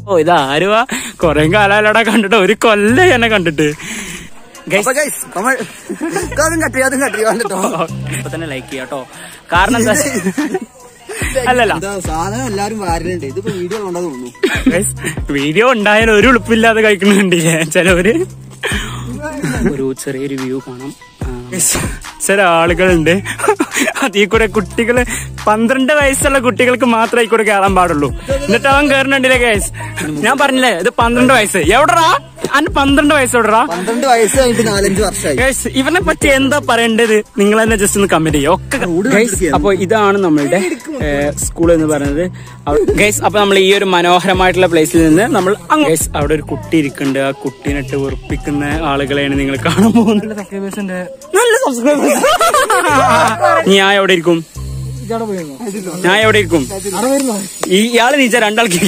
ഓ ഇത് ആരുവാ കൊറേ കാലാലടാ കണ്ടിട്ട് ഒരു കൊല്ലം എന്നെ കണ്ടിട്ട് Guys, അപ്പൊ ഗൈസ് നമ്മൾ അതും കട്ടി അതും കട്ടി കണ്ടിട്ടോ ഇപ്പൊ തന്നെ ലൈക്ക് ചെയ്യാട്ടോ കാരണം എന്താ അല്ലല്ല എന്താ സാധനം എല്ലാരും വാരലുണ്ട് ഇതിപ്പോ വീഡിയോ കൊണ്ടാ തോന്നുന്നു Guys, വീഡിയോ ഉണ്ടായാലും ഒരു ഉളുപ്പില്ലാതെ കഴിക്കുന്നുണ്ടില്ലേ ചിലവര് ഒരു ചെറിയൊരു വ്യൂ കാണാം ആ, guys, ചില ആളുകളുണ്ട് അതിൽ കൂടെ കുട്ടികള് പന്ത്രണ്ട് വയസ്സുള്ള കുട്ടികൾക്ക് മാത്രമേ ഈ കൂടെ കയറാൻ പാടുള്ളൂ എന്നിട്ട് അവൻ കയറുന്നുണ്ടില്ലേ ഗൈസ് ഞാൻ പറഞ്ഞില്ലേ ഇത് പന്ത്രണ്ട് വയസ്സ് എവിടെടാ അന്ന് പന്ത്രണ്ട് വയസ്സ് എവിടെടാ പന്ത്രണ്ട് വയസ്സ് കഴിഞ്ഞിട്ട് നാലഞ്ച് വർഷമായി ഗൈസ് ഇവനെ പറ്റി എന്താ പറയേണ്ടത് നിങ്ങൾ തന്നെ ജസ്റ്റ് ഒന്ന് കമന്റ് ചെയ്യോ ഒക്കെ ഗൈസ് അപ്പൊ ഇതാണ് നമ്മളുടെ സ്കൂൾ എന്ന് പറയുന്നത് ഗൈസ് അപ്പൊ നമ്മൾ ഈ ഒരു മനോഹരമായിട്ടുള്ള പ്ലേസിൽ നിന്ന് നമ്മൾ ഗൈസ് അവിടെ ഒരു കുട്ടി ഇരിക്കുന്നുണ്ട് ആ കുട്ടീനിട്ട് വെറുപ്പിക്കുന്ന ആളുകളെയാണ് നിങ്ങൾ കാണാൻ പോകുന്നത് നല്ല സബ്സ്ക്രൈബേഴ്സ് ഞാൻ എവിടെ ഇരിക്കും ഞാൻ എവിടെ ഇരിക്കും ഈ ഇയാള് നീച്ച രണ്ടാൾക്ക്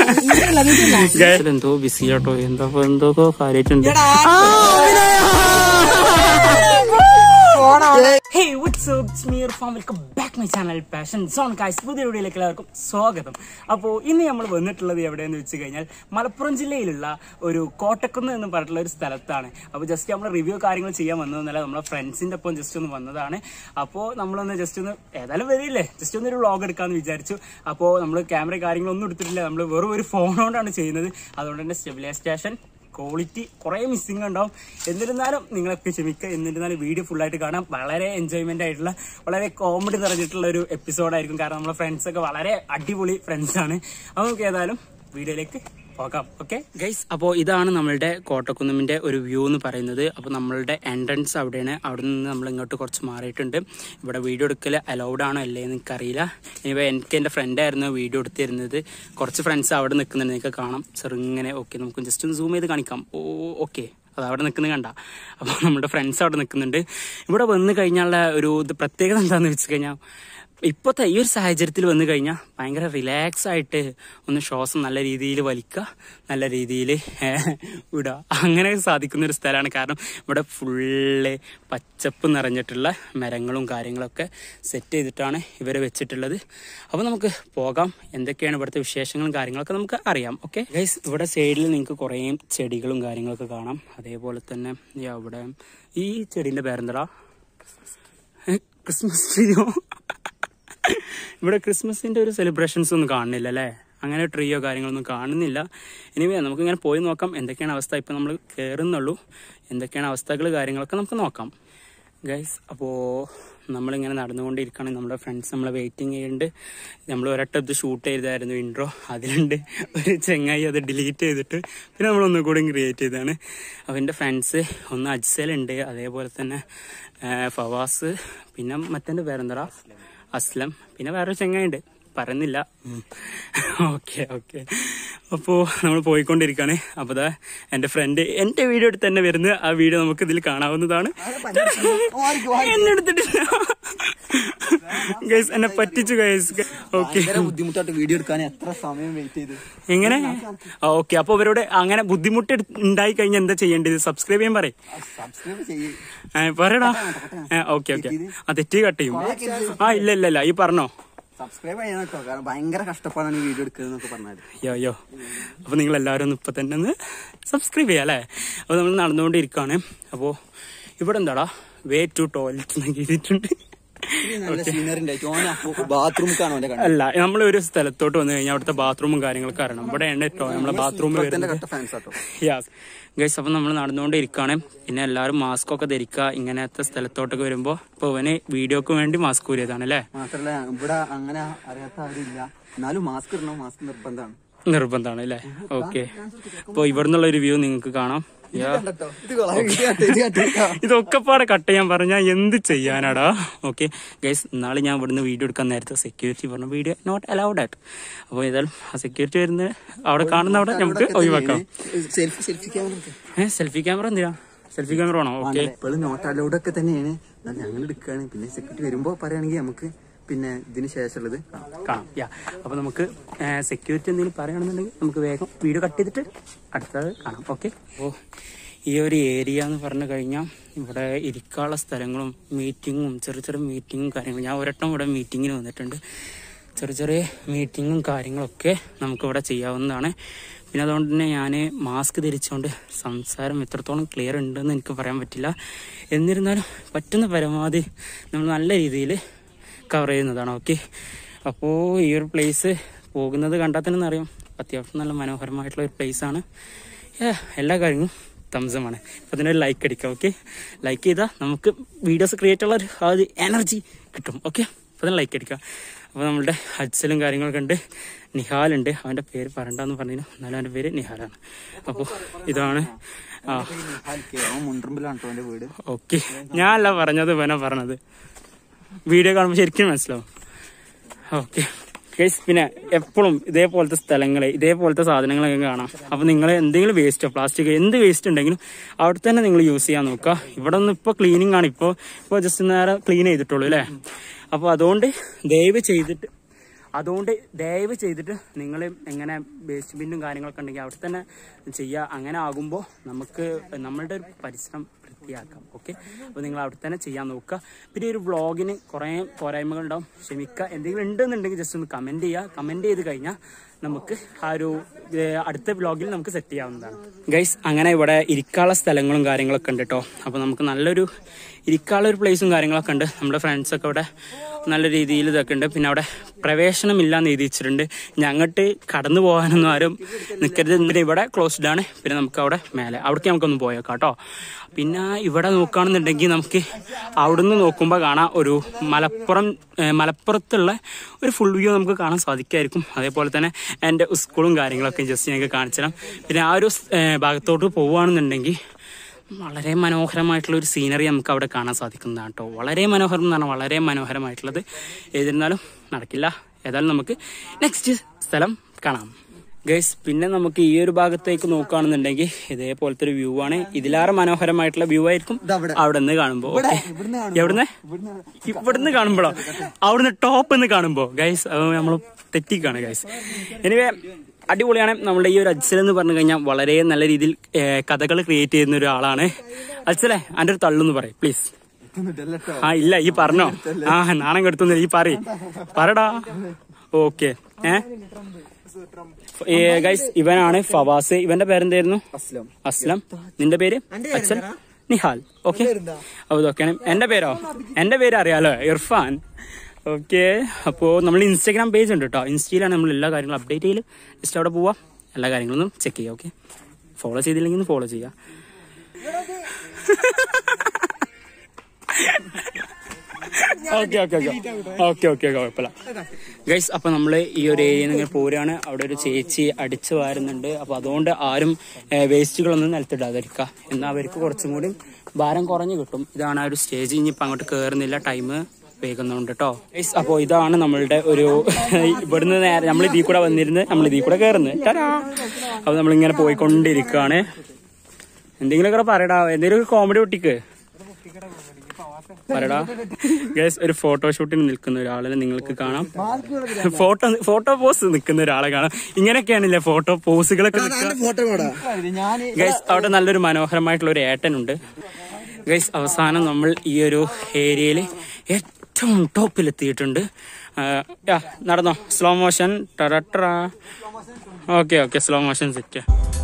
എന്തോ ബിസി ആട്ടോ എന്തോ എന്തോ കാര്യായിട്ടുണ്ട് Hey, what's up? It's me, Irfan. Welcome back my channel Passion Zone guys. പുതിയ വീഡിയോയിലേക്ക് എല്ലാവർക്കും സ്വാഗതം അപ്പോൾ ഇന്ന് നമ്മൾ വന്നിട്ടുള്ളത് എവിടെയെന്ന് വെച്ച് കഴിഞ്ഞാൽ മലപ്പുറം ജില്ലയിലുള്ള ഒരു കോട്ടക്കുന്ന് എന്ന് പറഞ്ഞിട്ടുള്ള ഒരു സ്ഥലത്താണ് അപ്പോൾ ജസ്റ്റ് നമ്മൾ റിവ്യൂ കാര്യങ്ങൾ ചെയ്യാൻ വന്നതെന്നല്ല നമ്മളെ ഫ്രണ്ട്സിൻ്റെ ഒപ്പം ജസ്റ്റ് ഒന്ന് വന്നതാണ് അപ്പോൾ നമ്മളൊന്ന് ജസ്റ്റ് ഒന്ന് ഏതായാലും വരില്ലേ ജസ്റ്റ് ഒന്ന് ഒരു വ്ളോഗ് എടുക്കാമെന്ന് വിചാരിച്ചു അപ്പോൾ നമ്മൾ ക്യാമറ കാര്യങ്ങളൊന്നും എടുത്തിട്ടില്ല നമ്മൾ വെറും ഒരു ഫോൺ കൊണ്ടാണ് ചെയ്യുന്നത് അതുകൊണ്ട് തന്നെ സ്റ്റെബിലൈസേഷൻ ക്വാളിറ്റി കുറേ മിസ്സിംഗ് ഉണ്ടാവും എന്നിരുന്നാലും നിങ്ങളൊക്കെ ക്ഷമിക്കുക എന്നിരുന്നാലും വീഡിയോ ഫുള്ളായിട്ട് കാണാം വളരെ എൻജോയ്മെന്റ് ആയിട്ടുള്ള വളരെ കോമഡി നിറഞ്ഞിട്ടുള്ള ഒരു എപ്പിസോഡായിരിക്കും കാരണം നമ്മളെ ഫ്രണ്ട്സ് ഒക്കെ വളരെ അടിപൊളി ഫ്രണ്ട്സ് ആണ് അപ്പോൾ നമുക്ക് ഏതായാലും വീഡിയോയിലേക്ക് പോകാം ഓക്കെ ഗൈസ് അപ്പോൾ ഇതാണ് നമ്മളുടെ കോട്ടക്കുന്നുമിൻ്റെ ഒരു വ്യൂ എന്ന് പറയുന്നത് അപ്പോൾ നമ്മളുടെ എൻട്രൻസ് അവിടെയാണ് അവിടെ നിന്ന് നമ്മൾ ഇങ്ങോട്ട് കുറച്ച് മാറിയിട്ടുണ്ട് ഇവിടെ വീഡിയോ എടുക്കൽ അലൗഡ് ആണോ അല്ലേ എന്ന് എനിക്കറിയില്ല ഇനിയിപ്പോൾ എനിക്ക് എൻ്റെ ഫ്രണ്ടായിരുന്നു വീഡിയോ എടുത്തിരുന്നത് കുറച്ച് ഫ്രണ്ട്സ് അവിടെ നിൽക്കുന്നുണ്ട് നിങ്ങൾക്ക് കാണാം ചെറുങ്ങനെ ഓക്കെ നമുക്ക് ജസ്റ്റ് ഒന്ന് സൂം ചെയ്ത് കാണിക്കാം ഓ ഓക്കെ അത് അവിടെ നിൽക്കുന്നത് കണ്ട അപ്പോൾ നമ്മുടെ ഫ്രണ്ട്സ് അവിടെ നിൽക്കുന്നുണ്ട് ഇവിടെ വന്നു കഴിഞ്ഞാലുള്ള ഒരു ഇത് പ്രത്യേകത എന്താണെന്ന് വെച്ച് കഴിഞ്ഞാൽ ഇപ്പോഴത്തെ ഈ ഒരു സാഹചര്യത്തിൽ വന്നു കഴിഞ്ഞാൽ ഭയങ്കര റിലാക്സ് ആയിട്ട് ഒന്ന് ശ്വാസം നല്ല രീതിയിൽ വലിക്കുക നല്ല രീതിയിൽ വിടുക അങ്ങനെ സാധിക്കുന്ന ഒരു സ്ഥലമാണ് കാരണം ഇവിടെ ഫുള്ള് പച്ചപ്പ് നിറഞ്ഞിട്ടുള്ള മരങ്ങളും കാര്യങ്ങളൊക്കെ സെറ്റ് ചെയ്തിട്ടാണ് ഇവരെ വെച്ചിട്ടുള്ളത് അപ്പോൾ നമുക്ക് പോകാം എന്തൊക്കെയാണ് ഇവിടുത്തെ വിശേഷങ്ങളും കാര്യങ്ങളൊക്കെ നമുക്ക് അറിയാം ഓക്കെ ഗൈസ് ഇവിടെ സൈഡിൽ നിങ്ങൾക്ക് കുറേ ചെടികളും കാര്യങ്ങളൊക്കെ കാണാം അതേപോലെ തന്നെ ഈ അവിടെ ഈ ചെടീൻ്റെ പേരെന്താ ക്രിസ്മസ് ട്രീയോ ഇവിടെ ക്രിസ്മസിന്റെ ഒരു സെലിബ്രേഷൻസ് ഒന്നും കാണുന്നില്ല അല്ലേ അങ്ങനെ ട്രീയോ കാര്യങ്ങളൊന്നും കാണുന്നില്ല ഇനിവേ നമുക്ക് ഇങ്ങനെ പോയി നോക്കാം എന്തൊക്കെയാണ് അവസ്ഥ ഇപ്പം നമ്മൾ കയറുന്നുള്ളൂ എന്തൊക്കെയാണ് അവസ്ഥകൾ കാര്യങ്ങളൊക്കെ നമുക്ക് നോക്കാം ഗൈസ് അപ്പോൾ നമ്മളിങ്ങനെ നടന്നുകൊണ്ടിരിക്കുകയാണെങ്കിൽ നമ്മുടെ ഫ്രണ്ട്സ് നമ്മളെ വെയിറ്റിംഗ് ചെയ്യുന്നുണ്ട് നമ്മൾ ഒരട്ടം ഇത് ഷൂട്ട് ചെയ്തായിരുന്നു ഇൻട്രോ അതിലുണ്ട് ഒരു ചെങ്ങായി അത് ഡിലീറ്റ് ചെയ്തിട്ട് പിന്നെ നമ്മൾ ഒന്നും കൂടി ക്രിയേറ്റ് ചെയ്തതാണ് അപ്പോൾ എൻ്റെ ഫ്രണ്ട്സ് ഒന്ന് അജ്സലുണ്ട് അതേപോലെ തന്നെ ആ, ഫവാസ് പിന്നെ മറ്റേ പേരെന്താ അസ്ലം പിന്നെ വേറൊരു ചെങ്ങായിണ്ട് പറയുന്നില്ല ഓക്കെ ഓക്കെ അപ്പോൾ നമ്മൾ പോയിക്കൊണ്ടിരിക്കുകയാണ് അപ്പോൾ ദാ എൻ്റെ ഫ്രണ്ട് എൻ്റെ വീഡിയോ എടുത്ത് തന്നെ വരുന്നത് ആ വീഡിയോ നമുക്ക് ഇതിൽ കാണാവുന്നതാണ് എന്നെ എടുത്തിട്ടില്ല ഗൈസ് എന്നെ പറ്റിച്ചു ഗൈസ് ഓക്കെ ഭയങ്കര ബുദ്ധിമുട്ടായിട്ട് വീഡിയോ എടുക്കാൻ എത്ര സമയം വെയിറ്റ് ചെയ്ത് എങ്ങനെ ഓക്കെ അപ്പോൾ ഇവരോട് അങ്ങനെ ബുദ്ധിമുട്ട് എടു- ഉണ്ടായി കഴിഞ്ഞാൽ എന്താ ചെയ്യേണ്ടത് സബ്സ്ക്രൈബ് ചെയ്യാൻ പറയും സബ്സ്ക്രൈബ് ചെയ്യും പറയടാ ഓക്കെ ഓക്കെ ആ തെറ്റി കട്ട് ചെയ്യും ആ ഇല്ല ഇല്ല ഇല്ല ഈ പറഞ്ഞോ സബ്സ്ക്രൈബ് ചെയ്യണം കേട്ടോ കാരണം ഭയങ്കര കഷ്ടപ്പാടാണ് ഈ വീഡിയോ എടുക്കുന്നതെന്നൊക്കെ പറഞ്ഞാൽ യോ യോ അപ്പൊ നിങ്ങൾ എല്ലാവരും ഒന്ന് ഇപ്പൊ തന്നെ ഒന്ന് സബ്സ്ക്രൈബ് ചെയ്യാം അല്ലേ അപ്പൊ നമ്മൾ നടന്നുകൊണ്ടിരിക്കുകയാണ് അപ്പോ ഇവിടെ എന്താടാ വേ ടു ടോയ്ലറ്റ് എന്നൊക്കെ എഴുതിയിട്ടുണ്ട് നല്ല സീനറി ഉണ്ടായിട്ട് ഓൻ ബാത്റൂമിക്കാണ് ഓന്റെ കണ്ടത് അല്ല നമ്മൾ ഒരു സ്ഥലത്തോട്ട് വന്നു കഴിഞ്ഞാൽ അവിടുത്തെ ബാത്റൂമും കാര്യങ്ങളൊക്കെ അറിയണം ഇവിടെയാണ് കേട്ടോ നമ്മളെ ബാത്റൂം ഇപ്പഴത്തെ വരുന്നത് കട്ട ഫാൻസ് ആട്ടോ യാസ് ഗൈസ് അപ്പം നമ്മൾ നടന്നുകൊണ്ടിരിക്കുകയാണ് പിന്നെ എല്ലാവരും മാസ്ക് ഒക്കെ ധരിക്കുക ഇങ്ങനത്തെ സ്ഥലത്തോട്ടൊക്കെ വരുമ്പോൾ ഇപ്പോൾ ഇവന് വീഡിയോക്ക് വേണ്ടി മാസ്ക് ഊരിയതാണ് അല്ലേ മാത്രല്ല ഇവിടെ അങ്ങനെ അറിയാത്ത ആരുമില്ല എന്നാലും മാസ്ക് ഇടണം മാസ്ക് നിർബന്ധമാണ് നിർബന്ധമാണ് അല്ലേ ഓക്കെ അപ്പോൾ ഇവിടെ നിന്നുള്ള ഒരു വ്യൂ നിങ്ങൾക്ക് കാണാം യാ കണ്ടോ ഇത് കൊള്ളാം. ഇത് കണ്ടോ, ഇത് കണ്ടോ, ഇത് കണ്ടോ. ഇതൊക്കെ പാടെ കട്ട് ചെയ്യാൻ പറഞ്ഞാൽ എന്ത് ചെയ്യാനാടാ ഓക്കെ ഗൈസ് നാളെ ഞാൻ ഇവിടുന്ന് വീഡിയോ എടുക്കാൻ നേരത്തെ സെക്യൂരിറ്റി പറഞ്ഞ വീഡിയോ നോട്ട് അലൗഡ് ആയിട്ട് അപ്പോൾ ഏതായാലും ആ സെക്യൂരിറ്റി വരുന്ന അവിടെ കാണുന്ന അവിടെ നമുക്ക് ഒഴിവാക്കാം സെൽഫി സെൽഫി ക്യാമറ ഏഹ് സെൽഫി ക്യാമറ എന്തിനാ സെൽഫി ക്യാമറ വേണോ ഓക്കെ ഇപ്പോഴും നോട്ട് അലൗഡ് ഒക്കെ തന്നെയാണ് എന്നാൽ ഞങ്ങൾ എടുക്കുകയാണ് പിന്നെ സെക്യൂരിറ്റി വരുമ്പോ പറയുകയാണെങ്കിൽ നമുക്ക് പിന്നെ ഇതിന് ശേഷമുള്ളത് കാണാം. കാണാം യാ അപ്പൊ നമുക്ക് സെക്യൂരിറ്റി എന്തെങ്കിലും പറയുകയാണെന്നുണ്ടെങ്കിൽ നമുക്ക് വേഗം വീഡിയോ കട്ട് ചെയ്തിട്ട് അടുത്തത് കാണാം ഓക്കെ അപ്പോൾ ഈ ഒരു ഏരിയ എന്ന് പറഞ്ഞു കഴിഞ്ഞാൽ ഇവിടെ ഇരിക്കാനുള്ള സ്ഥലങ്ങളും മീറ്റിങ്ങും ചെറിയ ചെറിയ മീറ്റിങ്ങും കാര്യങ്ങളും ഞാൻ ഒരട്ടം ഇവിടെ മീറ്റിങ്ങിന് വന്നിട്ടുണ്ട് ചെറിയ ചെറിയ മീറ്റിങ്ങും കാര്യങ്ങളൊക്കെ നമുക്കിവിടെ ചെയ്യാവുന്നതാണ് പിന്നെ അതുകൊണ്ട് തന്നെ ഞാൻ മാസ്ക് ധരിച്ചുകൊണ്ട് സംസാരം എത്രത്തോളം ക്ലിയർ ഉണ്ടെന്ന് എനിക്ക് പറയാൻ പറ്റില്ല എന്നിരുന്നാലും പറ്റുന്ന പരമാവധി നമ്മൾ നല്ല രീതിയിൽ കവർ ചെയ്യുന്നതാണ് ഓക്കെ അപ്പോൾ ഈ ഒരു പ്ലേസ് പോകുന്നത് കണ്ടാൽ തന്നെ അറിയാം അത്യാവശ്യം നല്ല മനോഹരമായിട്ടുള്ള ഒരു പ്ലേസാണ് എല്ലാ കാര്യങ്ങളും തംസമാണ് അപ്പോൾ അതിനൊരു ലൈക്ക് അടിക്കാം ഓക്കെ ലൈക്ക് ചെയ്താൽ നമുക്ക് വീഡിയോസ് ക്രിയേറ്റ് ഉള്ള ഒരു ആ ഒരു എനർജി കിട്ടും ഓക്കെ അപ്പോൾ അതിന് ലൈക്ക് അടിക്കാം അപ്പോൾ നമ്മളുടെ ഹജ്സലും കാര്യങ്ങളൊക്കെ ഉണ്ട് നിഹാലുണ്ട് അവൻ്റെ പേര് പറയണ്ടെന്ന് പറഞ്ഞു എന്നാലും അവൻ്റെ പേര് നിഹാലാണ് അപ്പോൾ ഇതാണ് ആ മുണ്ടമ്പിലാണ് കേട്ടോ എന്റെ വീട് ഓക്കെ ഞാനല്ല പറഞ്ഞത് ഇവനാ പറഞ്ഞത് വീഡിയോ കാണുമ്പോൾ ശരിക്കും മനസ്സിലാവും ഓക്കെ ഗൈസ് പിന്നെ എപ്പോഴും ഇതേപോലത്തെ സ്ഥലങ്ങളെ ഇതേപോലത്തെ സാധനങ്ങളൊക്കെ കാണാം അപ്പോൾ നിങ്ങൾ എന്തെങ്കിലും വേസ്റ്റോ പ്ലാസ്റ്റിക് എന്ത് വേസ്റ്റ് ഉണ്ടെങ്കിലും അവിടെ തന്നെ നിങ്ങൾ യൂസ് ചെയ്യാൻ നോക്കുക ഇവിടെ ഒന്നും ഇപ്പോൾ ക്ലീനിങ് ആണ് ഇപ്പോൾ ഇപ്പോൾ ജസ്റ്റ് നേരെ ക്ലീൻ ചെയ്തിട്ടുള്ളൂ അല്ലേ അപ്പോൾ അതുകൊണ്ട് ദയവ് ചെയ്തിട്ട് അതുകൊണ്ട് ദയവ് ചെയ്തിട്ട് നിങ്ങൾ എങ്ങനെ വേസ്റ്റ് ബിന്നും കാര്യങ്ങളൊക്കെ ഉണ്ടെങ്കിൽ അവിടെ തന്നെ ചെയ്യുക അങ്ങനെ ആകുമ്പോൾ നമുക്ക് നമ്മളുടെ ഒരു പരിസരം വൃത്തിയാക്കാം ഓക്കെ അപ്പോൾ നിങ്ങൾ അവിടെ തന്നെ ചെയ്യാൻ നോക്കുക പിന്നെ ഈ ഒരു വ്ളോഗിന് കുറേ പോരായ്മകൾ ഉണ്ടാവും ക്ഷമിക്കുക എന്തെങ്കിലും ഉണ്ടെന്നുണ്ടെങ്കിൽ ജസ്റ്റ് ഒന്ന് കമൻറ്റ് ചെയ്യുക കമൻറ്റ് ചെയ്ത് കഴിഞ്ഞാൽ നമുക്ക് ആ ഒരു ഏർ, അടുത്ത വ്ളോഗിൽ നമുക്ക് സെറ്റ് ചെയ്യാവുന്നതാണ് ഗൈസ് അങ്ങനെ ഇവിടെ ഇരിക്കാനുള്ള സ്ഥലങ്ങളും കാര്യങ്ങളൊക്കെ ഉണ്ട് കേട്ടോ അപ്പോൾ നമുക്ക് നല്ലൊരു ഇരിക്കാനുള്ള ഒരു പ്ലേസും കാര്യങ്ങളൊക്കെ ഉണ്ട് നമ്മുടെ ഫ്രണ്ട്സൊക്കെ ഇവിടെ നല്ല രീതിയിൽ ഇതൊക്കെ ഉണ്ട് പിന്നെ അവിടെ പ്രവേശനമില്ലാന്ന് എഴുതി വെച്ചിട്ടുണ്ട് ഞങ്ങട്ട് കടന്നു പോകാനൊന്നും ആരും നിൽക്കരുത് പിന്നെ ഇവിടെ ക്ലോസ്ഡ് ആണ് പിന്നെ നമുക്ക് അവിടെ മേലെ അവിടേക്ക് നമുക്കൊന്ന് പോയേക്കാം കേട്ടോ പിന്നെ ഇവിടെ നോക്കുകയാണെന്നുണ്ടെങ്കിൽ നമുക്ക് അവിടുന്ന് നോക്കുമ്പോൾ കാണാം ഒരു മലപ്പുറം ഏഹ് മലപ്പുറത്തുള്ള ഒരു ഫുൾ വ്യൂ നമുക്ക് കാണാൻ സാധിക്കുമായിരിക്കും അതേപോലെ തന്നെ എൻ്റെ സ്കൂളും കാര്യങ്ങളൊക്കെ ജസ്റ്റ് ഞങ്ങൾക്ക് കാണിച്ചു തരാം പിന്നെ ആ ഒരു ഏഹ് ഭാഗത്തോട്ട് പോവുകയാണെന്നുണ്ടെങ്കിൽ വളരെ മനോഹരമായിട്ടുള്ള ഒരു സീനറി നമുക്ക് അവിടെ കാണാൻ സാധിക്കുന്നതാണ് കേട്ടോ വളരെ മനോഹരം എന്ന് പറഞ്ഞാൽ വളരെ മനോഹരമായിട്ടുള്ളത് ഏതിരുന്നാലും നടക്കില്ല ഏതായാലും നമുക്ക് നെക്സ്റ്റ് സ്ഥലം കാണാം ഗൈസ് പിന്നെ നമുക്ക് ഈ ഒരു ഭാഗത്തേക്ക് നോക്കുകയാണെന്നുണ്ടെങ്കിൽ ഇതേപോലത്തെ ഒരു വ്യൂ ആണ് ഇതിലേറെ മനോഹരമായിട്ടുള്ള വ്യൂ ആയിരിക്കും അവിടെ നിന്ന് കാണുമ്പോൾ എവിടുന്ന് ഇവിടുന്ന് കാണുമ്പോഴോ അവിടുന്ന് ടോപ്പ് എന്ന് കാണുമ്പോൾ ഗൈസ് നമ്മൾ തെറ്റിക്കാണ് ഗൈസ് എനിവേ അടിപൊളിയാണ് നമ്മുടെ ഈ ഒരു അജ്സൽ എന്ന് പറഞ്ഞു കഴിഞ്ഞാൽ വളരെ നല്ല രീതിയിൽ കഥകൾ ക്രിയേറ്റ് ചെയ്യുന്ന ഒരാളാണ് അജ്സലെ എൻ്റെ ഒരു തള്ളെന്ന് പറയും പ്ലീസ് ആ ഇല്ല ഈ പറഞ്ഞോ ആ നാണം കെടുത്തുന്നില്ല ഈ പറ പറടാ ഓക്കെ ഏ ഗൈസ് ഇവനാണ് ഫവാസ് ഇവന്റെ പേരെന്തായിരുന്നു അസ്ലം അസ്ലം നിന്റെ പേര് അച്ഛൻ നിഹാൽ ഓക്കെ അപ്പൊ ഇതൊക്കെയാണ് എന്റെ പേരോ എന്റെ പേര് അറിയാലോ ഇർഫാൻ ഓക്കെ അപ്പോൾ നമ്മൾ ഇൻസ്റ്റാഗ്രാം പേജ് ഉണ്ട് കേട്ടോ ഇൻസ്റ്റയിലാണ് നമ്മൾ എല്ലാ കാര്യങ്ങളും അപ്ഡേറ്റ് ചെയ്യല് ജസ്റ്റ് അവിടെ പോവാം എല്ലാ കാര്യങ്ങളും ചെക്ക് ചെയ്യാം ഓക്കെ ഫോളോ ചെയ്തില്ലെങ്കിൽ ഒന്ന് ഫോളോ ചെയ്യാം okay okay okay okay okay കുഴപ്പമില്ല ഗൈസ് അപ്പൊ നമ്മള് ഈ ഒരു ഏരിയയിൽ നിന്ന് പോരാണ് അവിടെ ഒരു ചേച്ചി അടിച്ചു വാരുന്നുണ്ട് അപ്പൊ അതുകൊണ്ട് ആരും വേസ്റ്റുകളൊന്നും നിലത്തിടാതിരിക്കുക എന്നാൽ അവർക്ക് കുറച്ചും കൂടി ഭാരം കുറഞ്ഞു കിട്ടും ഇതാണ് ആ ഒരു സ്റ്റേജ് ഇനിയിപ്പോ അങ്ങോട്ട് കയറുന്നില്ല ടൈം വേഗുന്നുണ്ട് കേട്ടോ ഗൈസ് അപ്പോ ഇതാണ് നമ്മളുടെ ഒരു ഇവിടുന്ന് നേരെ നമ്മൾ ഇതിൽ കൂടെ വന്നിരുന്ന് നമ്മൾ ഇതിൽ കൂടെ കയറുന്നത് ടാരാ അപ്പൊ നമ്മളിങ്ങനെ പോയിക്കൊണ്ടിരിക്കുകയാണ് എന്തെങ്കിലുമൊക്കെ പറയടാ എന്തെങ്കിലും ഒരു കോമഡി ഒട്ടിക്ക് പറയടാ ഗൈസ് ഒരു ഫോട്ടോഷൂട്ടിന് നിൽക്കുന്ന ഒരാളെ നിങ്ങൾക്ക് കാണാം ഫോട്ടോ ഫോട്ടോ പോസ് നിൽക്കുന്ന ഒരാളെ കാണാം ഇങ്ങനെയൊക്കെയാണല്ലേ ഫോട്ടോ പോസുകളൊക്കെ ഫോട്ടോ കൂടാ ഗൈസ് അവിടെ നല്ലൊരു മനോഹരമായിട്ടുള്ള ഒരു ഏട്ടനുണ്ട് ഗൈസ് അവസാനം നമ്മൾ ഈ ഒരു ഏരിയയിൽ ഏറ്റവും ടോപ്പിലെത്തിയിട്ടുണ്ട് ആ, യാ, നടന്നോ സ്ലോ മോഷൻ ടറട്രാ okay okay slow motion set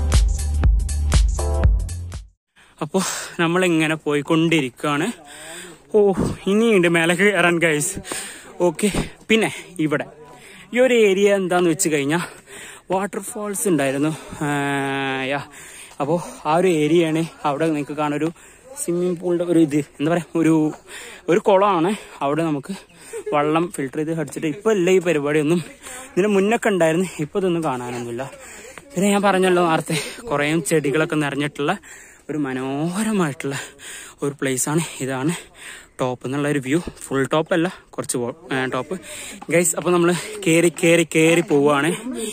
അപ്പോൾ നമ്മളിങ്ങനെ പോയിക്കൊണ്ടിരിക്കുകയാണ് ഓ ഇനിയുണ്ട് മേലെ കയറാൻ ഗൈസ് ഓക്കെ പിന്നെ ഇവിടെ ഈ ഒരു ഏരിയ എന്താന്ന് വെച്ച് കഴിഞ്ഞാൽ വാട്ടർഫാൾസ് ഉണ്ടായിരുന്നു ആ, യാ അപ്പോൾ ആ ഒരു ഏരിയയാണ് അവിടെ നിങ്ങൾക്ക് കാണാൻ ഒരു സ്വിമ്മിംഗ് പൂളിൻ്റെ ഒരു ഇത് എന്താ പറയുക ഒരു ഒരു കുളമാണ് അവിടെ നമുക്ക് വെള്ളം ഫിൽട്ടർ ചെയ്ത് അടിച്ചിട്ട് ഇപ്പോൾ ഇല്ല ഈ പരിപാടിയൊന്നും ഇതിന് മുന്നൊക്കെ ഉണ്ടായിരുന്നു ഇപ്പോൾ ഇതൊന്നും കാണാനൊന്നുമില്ല പിന്നെ ഞാൻ പറഞ്ഞല്ലോ നേരത്തെ കുറേ ചെടികളൊക്കെ നിറഞ്ഞിട്ടുള്ള ഒരു മനോഹരമായിട്ടുള്ള ഒരു place ആണ് ഇതാണ് ടോപ്പ് എന്നുള്ള ഒരു വ്യൂ ഫുൾ ടോപ്പ് അല്ല കുറച്ച് ടോപ്പ് ഗൈസ് അപ്പോൾ നമ്മൾ കയറി കയറി കയറി പോവുകയാണ്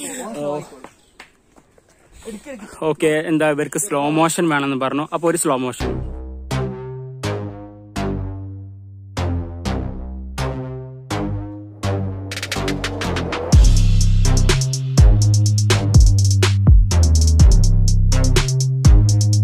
ഓക്കെ എന്താ ഇവർക്ക് സ്ലോ മോഷൻ വേണമെന്ന് പറഞ്ഞു അപ്പോൾ ഒരു സ്ലോ മോഷൻ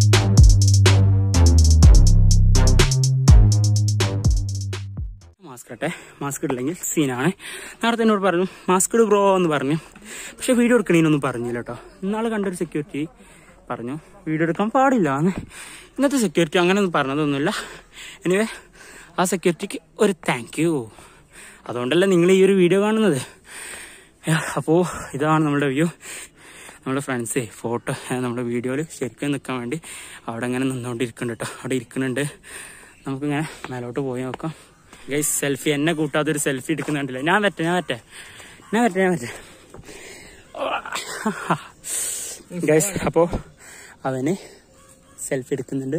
മാസ്ക് ഇട്ടട്ടെ മാസ്ക് ഇടില്ലെങ്കിൽ സീനാണ് നേരത്തെ എന്നോട് പറഞ്ഞു മാസ്ക് ഇട് ബ്രോ എന്ന് പറഞ്ഞു പക്ഷെ വീഡിയോ എടുക്കണേനൊന്നും പറഞ്ഞില്ല കേട്ടോ ഇന്നാൾ കണ്ടൊരു സെക്യൂരിറ്റി പറഞ്ഞു വീഡിയോ എടുക്കാൻ പാടില്ല എന്ന് ഇന്നത്തെ സെക്യൂരിറ്റി അങ്ങനെയൊന്നും പറഞ്ഞതൊന്നുമില്ല എനിവേ ആ സെക്യൂരിറ്റിക്ക് ഒരു താങ്ക് യു അതുകൊണ്ടല്ലേ നിങ്ങൾ ഈ ഒരു വീഡിയോ കാണുന്നത് അപ്പോൾ ഇതാണ് നമ്മുടെ വ്യൂ നമ്മുടെ ഫ്രണ്ട്സേ ഫോട്ടോ നമ്മുടെ വീഡിയോയിൽ ശരിക്കും നിൽക്കാൻ വേണ്ടി അവിടെ ഇങ്ങനെ നിന്നുകൊണ്ടിരിക്കുന്നുണ്ട് കേട്ടോ അവിടെ ഇരിക്കുന്നുണ്ട് നമുക്കിങ്ങനെ മേലോട്ട് പോയി നോക്കാം ഗൈസ് സെൽഫി എന്നെ കൂട്ടാതെ ഒരു സെൽഫി എടുക്കുന്നുണ്ടല്ലോ ഞാൻ പറ്റേ ഞാൻ പറ്റേ ഞാൻ പറ്റേ ഞാൻ പറ്റേ ഗൈസ് അപ്പോൾ അവന് സെൽഫി എടുക്കുന്നുണ്ട്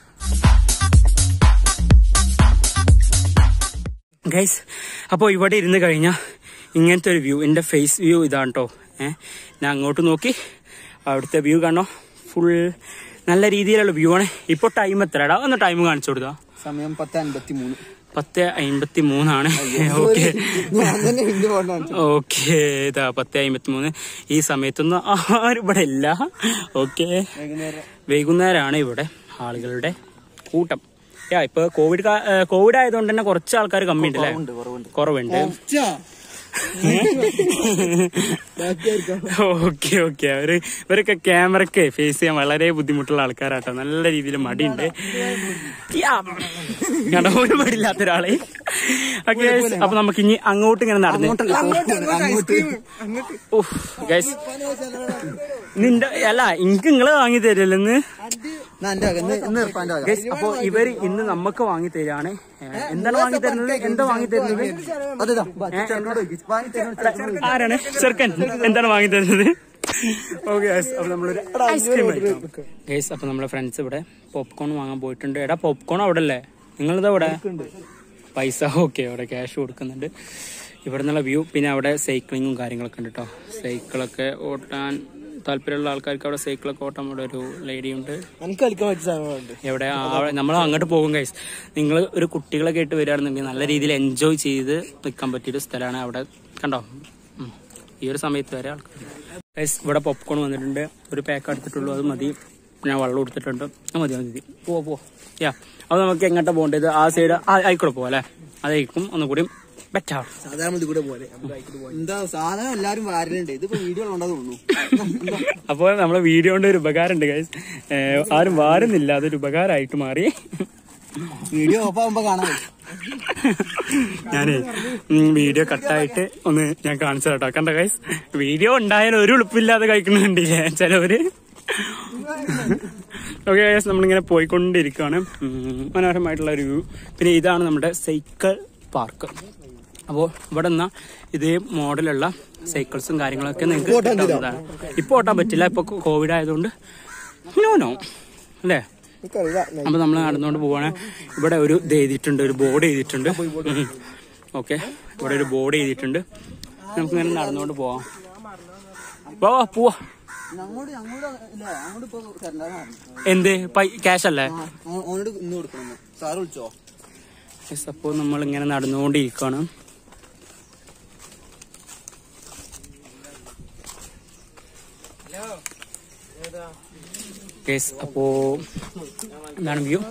ഗൈസ് അപ്പോൾ ഇവിടെ ഇരുന്ന് കഴിഞ്ഞാൽ ഇങ്ങനത്തെ ഒരു വ്യൂ എൻ്റെ ഫേസ് വ്യൂ ഇതാണ് കേട്ടോ ഏഹ് ഞാൻ അങ്ങോട്ട് നോക്കി അവിടുത്തെ വ്യൂ കാണോ ഫുൾ നല്ല രീതിയിലുള്ള വ്യൂ ആണ് ഇപ്പോൾ ടൈം എത്രടാ ഒന്ന് ടൈം കാണിച്ചു കൊടുത്താ സമയം പത്ത് അൻപത്തി മൂന്ന് പത്ത് അമ്പത്തി മൂന്നാണ് ഓക്കെ ഞാൻ തന്നെ വലിയ ഫോട്ടോ ഓക്കെ ഇതാ പത്ത് അമ്പത്തി മൂന്ന് ഈ സമയത്തൊന്നും ആരും ഇവിടെ ഇല്ല ഓക്കെ വൈകുന്നേരം വൈകുന്നേരമാണ് ഇവിടെ ആളുകളുടെ കൂട്ടം യാ ഇപ്പൊ കോവിഡ് കാ- ഏ, കോവിഡ് ആയതുകൊണ്ട് തന്നെ കുറച്ച് ആൾക്കാർ കമ്മി ഉണ്ട് അല്ലേ കുറവുണ്ട് കുറവുണ്ട് കുറവുണ്ട് ഓക്കെ ഓക്കെ അവര് ഇവരൊക്കെ ക്യാമറക്ക് ഫേസ് ചെയ്യാൻ വളരെ ബുദ്ധിമുട്ടുള്ള ആൾക്കാരാട്ടോ നല്ല രീതിയിൽ മടിയുണ്ട് യാ. കണ്ടോ ഒരു മടിയില്ലാത്ത ഒരാളെ ഓക്കെ അപ്പൊ നമുക്ക് ഇനി അങ്ങോട്ട് ഇങ്ങനെ നടന്നു അങ്ങോട്ട് ഗൈസ് നിന്റെ അല്ല എനിക്ക് നിങ്ങള് വാങ്ങി തരില്ലെന്ന് ഞാൻ എന്റെ വക. ഇന്ന് ഇന്ന് ഇർഫാന്റെ വക. ഗൈസ് അപ്പൊ ഇവര് ഇന്ന് നമുക്ക് വാങ്ങി തരാണ് എന്താണ് വാങ്ങി തരുന്നത് എന്താ വാങ്ങി തരുന്നത് അതെതാ, ബാ, ചേട്ടനോട് ചോദിക്ക്. വാങ്ങി തരുമോ? ചേട്ടനോട് ചോദിക്ക്. ആരാണ് ചെറുക്കൻ എന്താണ് വാങ്ങി തരുന്നത് ഓക്കെ അപ്പൊ നമ്മളൊരു ഐസ്ക്രീം ഗൈസ് അപ്പൊ നമ്മളെ ഫ്രണ്ട്സ് ഇവിടെ പോപ്കോൺ വാങ്ങാൻ പോയിട്ടുണ്ട് എടാ പോപ്കോൺ അവിടെ അല്ലേ നിങ്ങളിതാ ഇവിടെ പൈസ ഓക്കെ അവിടെ ക്യാഷ് കൊടുക്കുന്നുണ്ട് ഇവിടെ നിന്നുള്ള വ്യൂ പിന്നെ അവിടെ സൈക്ലിങ്ങും കാര്യങ്ങളൊക്കെ ഉണ്ട് കേട്ടോ സൈക്കിളൊക്കെ ഓട്ടാൻ താല്പര്യമുള്ള ആൾക്കാർക്ക് അവിടെ സൈക്കിളൊക്കെ ഓട്ടാൻ ഇവിടെ ഒരു ലേഡി ഉണ്ട് എനിക്ക് കളിക്കാൻ പറ്റിയ സാധനങ്ങളുണ്ട് എവിടെ നമ്മൾ അങ്ങോട്ട് പോകും ഗൈസ് നിങ്ങൾ ഒരു കുട്ടികളൊക്കെ ആയിട്ട് വരികയാണെന്നുണ്ടെങ്കിൽ നല്ല രീതിയിൽ എൻജോയ് ചെയ്ത് നിൽക്കാൻ പറ്റിയൊരു സ്ഥലമാണ് അവിടെ കണ്ടോ ഉം. ഈ ഒരു സമയത്ത് വരെ ആൾക്കാർ ഗൈസ് ഇവിടെ പോപ്കോൺ വന്നിട്ടുണ്ട് ഒരു പാക്ക് എടുത്തിട്ടുള്ളൂ അത് മതി ഞാൻ വെള്ളം കൊടുത്തിട്ടുണ്ട് അത് മതി അത് മതി പോ പോ യാ അത് നമുക്ക് എങ്ങോട്ടാ പോകേണ്ടത് ആ സൈഡ് ആയിക്കോടെ പോകാം അല്ലേ അതായിരിക്കും ഒന്നുകൂടി ബെറ്റർ സാധാരണ ഇത് കൂടെ പോലെ എന്താ സാധനം എല്ലാരും വാരലുണ്ട് ഇതിപ്പോ വീഡിയോ ഉണ്ടോ തോന്നുന്നു അപ്പോൾ നമ്മളെ വീഡിയോ കൊണ്ട് ഒരു ഉപകാരമുണ്ട് ഗൈസ് ആരും വാരുന്നില്ല അതൊരു ഉപകാരമായിട്ട് മാറി വീഡിയോ ഓഫ് ആകുമ്പോ കാണാൻ ഞാനേ ഉം, വീഡിയോ കട്ടായിട്ട് ഒന്ന് ഞാൻ കാണിച്ചു കേട്ടോ കണ്ട ഗൈസ് വീഡിയോ ഉണ്ടായാലും ഒരു ഉളുപ്പില്ലാതെ കഴിക്കുന്നുണ്ടില്ലേ ചിലവര് ഓക്കെ ഗൈസ് നമ്മളിങ്ങനെ പോയിക്കൊണ്ടിരിക്കുകയാണ് ഉം, മനോഹരമായിട്ടുള്ള ഒരു വ്യൂ പിന്നെ ഇതാണ് നമ്മുടെ സൈക്കിൾ പാർക്ക് അപ്പോൾ ഇവിടെ നിന്നാ ഇതേ മോഡലുള്ള സൈക്കിൾസും കാര്യങ്ങളൊക്കെ നിങ്ങൾക്ക് കിട്ടാവുന്നതാണ് ഇപ്പോൾ ഓട്ടാൻ പറ്റില്ല ഇപ്പോൾ കോവിഡ് ആയതുകൊണ്ട് നോ നോ അല്ലേ അപ്പൊ നമ്മൾ നടന്നുകൊണ്ട് പോവാണ് ഇവിടെ ഒരു ഇത് എഴുതിയിട്ടുണ്ട് ഒരു ബോർഡ് എഴുതിയിട്ടുണ്ട് ഓക്കെ ഇവിടെ ഒരു ബോർഡ് എഴുതിയിട്ടുണ്ട് നമുക്ക് ഇങ്ങനെ നടന്നുകൊണ്ട് പോവാം വാ വാ, പോവാ അങ്ങോട്ട് അങ്ങോട്ട് ഇല്ല അങ്ങോട്ട് ഇപ്പൊ തരണ്ടാന്ന് പറഞ്ഞു എന്ത് ക്യാഷ് അല്ലേ ഓനോട് ഇന്ന് കൊടുക്കണം സാറ് വിളിച്ചോ അപ്പോൾ നമ്മൾ ഇങ്ങനെ നടന്നുകൊണ്ടിരിക്കുകയാണ് കേസ് അപ്പോ എന്താണ് വ്യൂ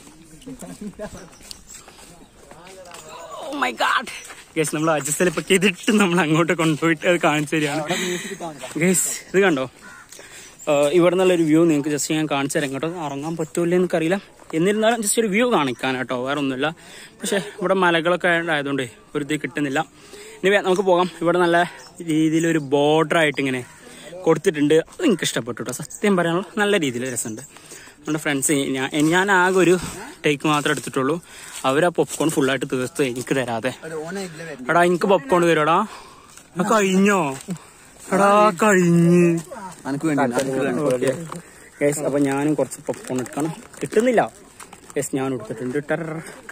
മൈ ഗാഡ് ഗേസ് നമ്മൾ അജസ്റ്റിൽ ഇപ്പൊ ചെയ്തിട്ട് നമ്മൾ അങ്ങോട്ട് കൊണ്ടുപോയിട്ട് അത് കാണിച്ചു തരികയാണ് ഗേസ് ഇത് കണ്ടോ ആഹ് ഇവിടെ നിന്നുള്ളൊരു വ്യൂ നിങ്ങൾക്ക് ജസ്റ്റ് ഞാൻ കാണിച്ചു തരാം ഇങ്ങോട്ട് ഇറങ്ങാൻ പറ്റൂല്ലേ എനിക്കറിയില്ല എന്നിരുന്നാലും ജസ്റ്റ് ഒരു വ്യൂ കാണിക്കാൻ കേട്ടോ വേറെ ഒന്നുമില്ല പക്ഷെ ഇവിടെ മലകളൊക്കെ ആയതുകൊണ്ട് ഒരു ഇത് കിട്ടുന്നില്ല ഇനി വേ- നമുക്ക് പോകാം ഇവിടെ നല്ല രീതിയിൽ ഒരു ബോർഡർ ആയിട്ട് ഇങ്ങനെ കൊടുത്തിട്ടുണ്ട് അത് എനിക്ക് ഇഷ്ടപ്പെട്ടു കേട്ടോ സത്യം പറയാനുള്ള നല്ല രീതിയിൽ രസമുണ്ട് നമ്മുടെ ഫ്രണ്ട്സ് ഞാൻ ഞാൻ ആകെ ഒരു ടേക്ക് മാത്രമേ എടുത്തിട്ടുള്ളൂ അവർ ആ പോപ്കോൺ ഫുള്ളായിട്ട് തീർത്ത് എനിക്ക് തരാതെ ഓനെ ഇതിലെ വരുന്നു എടാ എനിക്ക് പോപ്കോൺ തരുമോടാ ആ കഴിഞ്ഞോ എടാ കഴിഞ്ഞ് അനക്ക് വേണ്ടി ഓക്കെ യെസ് അപ്പൊ ഞാനും കുറച്ച് പോപ്കോൺ എടുക്കണം കിട്ടുന്നില്ല യെസ് ഞാൻ എടുത്തിട്ടുണ്ട് ടറർ.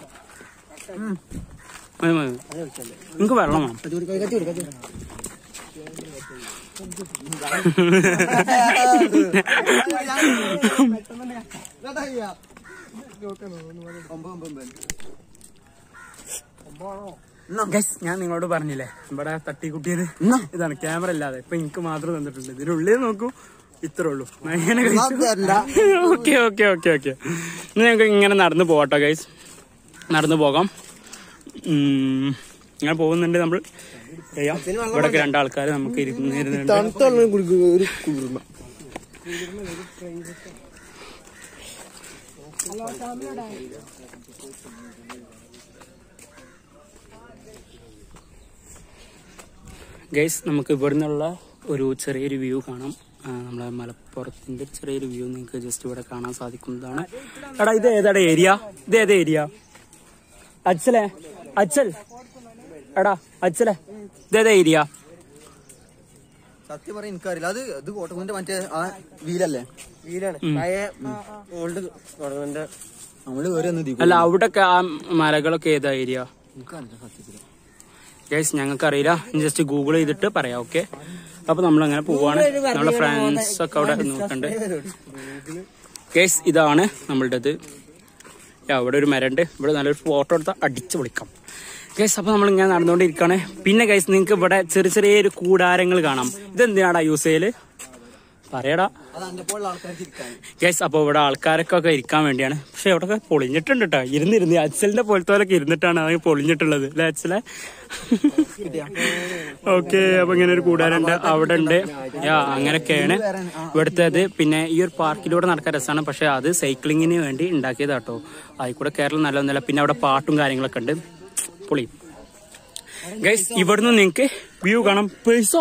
മതി, മതി. നിങ്ങക്ക് വെള്ളം വേണം ഗൈസ് ഞാൻ നിങ്ങളോട് പറഞ്ഞില്ലേ ഇവിടെ തട്ടിക്കുട്ടിയത് ഇതാണ് ക്യാമറ ഇല്ലാതെ ഇപ്പൊ എനിക്ക് മാത്രം തന്നിട്ടുണ്ട് ഇതിനുള്ളിൽ നോക്കൂ ഇത്രേ ഉള്ളൂ അങ്ങനെ ഓക്കെ ഓക്കെ ഓക്കെ ഓക്കെ ഇനി ഞങ്ങൾക്ക് ഇങ്ങനെ നടന്നു പോകട്ടോ ഗൈസ് നടന്നു പോകാം ഉം, ഇങ്ങനെ പോകുന്നുണ്ട് നമ്മൾ ചെയ്യാം ഇവിടെ രണ്ടാൾക്കാർ നമുക്ക് ഇരുന്ന് ഇരുന്നുണ്ട് തണുത്തുള്ള കുടിക്കുക ഒരു കുളിർമ ഗൈസ് നമുക്ക് ഇവിടുന്നുള്ള ഒരു ചെറിയൊരു വ്യൂ കാണാം ആ, നമ്മളെ മലപ്പുറത്തിന്റെ ചെറിയൊരു വ്യൂ നിങ്ങൾക്ക് ജസ്റ്റ് ഇവിടെ കാണാൻ സാധിക്കുന്നതാണ് എടാ ഇത് ഏതാടാ ഏരിയ ഇത് ഏതാ ഏരിയ അച്ഛലെ അച്ഛൽ എടാ അച്ഛലെ ഇത് ഏതാ ഏരിയ സത്യം പറയാൻ എനിക്കറിയില്ല അത് ഇത് കോട്ടക്കുന്റെ മറ്റേ ആ വീലല്ലേ വീലാണ് പഴയ ഓൾഡ് ഗവൺമെന്റ് നമ്മള് വേറെ ഒന്ന് അല്ല അവിടൊക്കെ ആ മലകളൊക്കെ ഏതാ ഏരിയ എനിക്കറിയില്ല സത്യത്തില് ഗൈസ് ഞങ്ങൾക്കറിയില്ല ജസ്റ്റ് ഗൂഗിൾ ചെയ്തിട്ട് പറയാം ഓക്കെ അപ്പൊ നമ്മളങ്ങനെ പോവാണ് നമ്മുടെ ഫ്രണ്ട്സ് ഒക്കെ അവിടെ നോക്കണ്ട് ഗൈസ് ഇതാണ് നമ്മളുടേത് അവിടെ ഒരു മരണ്ട് ഇവിടെ നല്ലൊരു ഫോട്ടോ എടുത്താൽ അടിച്ചു പൊളിക്കാം ഗൈസ് അപ്പൊ നമ്മൾ ഇങ്ങനെ നടന്നുകൊണ്ടിരിക്കുകയാണ് പിന്നെ ഗൈസ് നിങ്ങൾക്ക് ഇവിടെ ചെറിയ ചെറിയൊരു കൂടാരങ്ങൾ കാണാം ഇതെന്തിനാടാ യൂസ് ചെയ്യല് പറയടാ അത് എന്റെ പോലുള്ള ആൾക്കാർക്ക് ഇരിക്കാൻ ഗൈസ് അപ്പോൾ ഇവിടെ ആൾക്കാരൊക്കെ ഇരിക്കാൻ വേണ്ടിയാണ് പക്ഷെ ഇവിടെ പൊളിഞ്ഞിട്ടുണ്ട് കേട്ടോ ഇരുന്നിരുന്ന് അച്ഛലിന്റെ പോലത്തെ ഇരുന്നിട്ടാണ് അത് പൊളിഞ്ഞിട്ടുള്ളത് അല്ലേ അച്ഛലെ ഓക്കെ അപ്പൊ ഇങ്ങനെ ഒരു കൂടാരുണ്ട് അവിടെ ഉണ്ട് യാ അങ്ങനെയൊക്കെയാണ് ഇവിടുത്തേത് പിന്നെ ഈ ഒരു പാർക്കിലൂടെ നടക്കാൻ രസമാണ് പക്ഷെ അത് സൈക്ലിങ്ങിന് വേണ്ടി ഉണ്ടാക്കിയതാട്ടോ ആയിക്കൂടെ കേരളം നല്ലതൊന്നുമല്ല പിന്നെ അവിടെ പാട്ടും കാര്യങ്ങളൊക്കെ ഉണ്ട് പൊളി ഗൈസ് ഇവിടുന്ന് നിങ്ങക്ക് വ്യൂ കാണാം പൈസ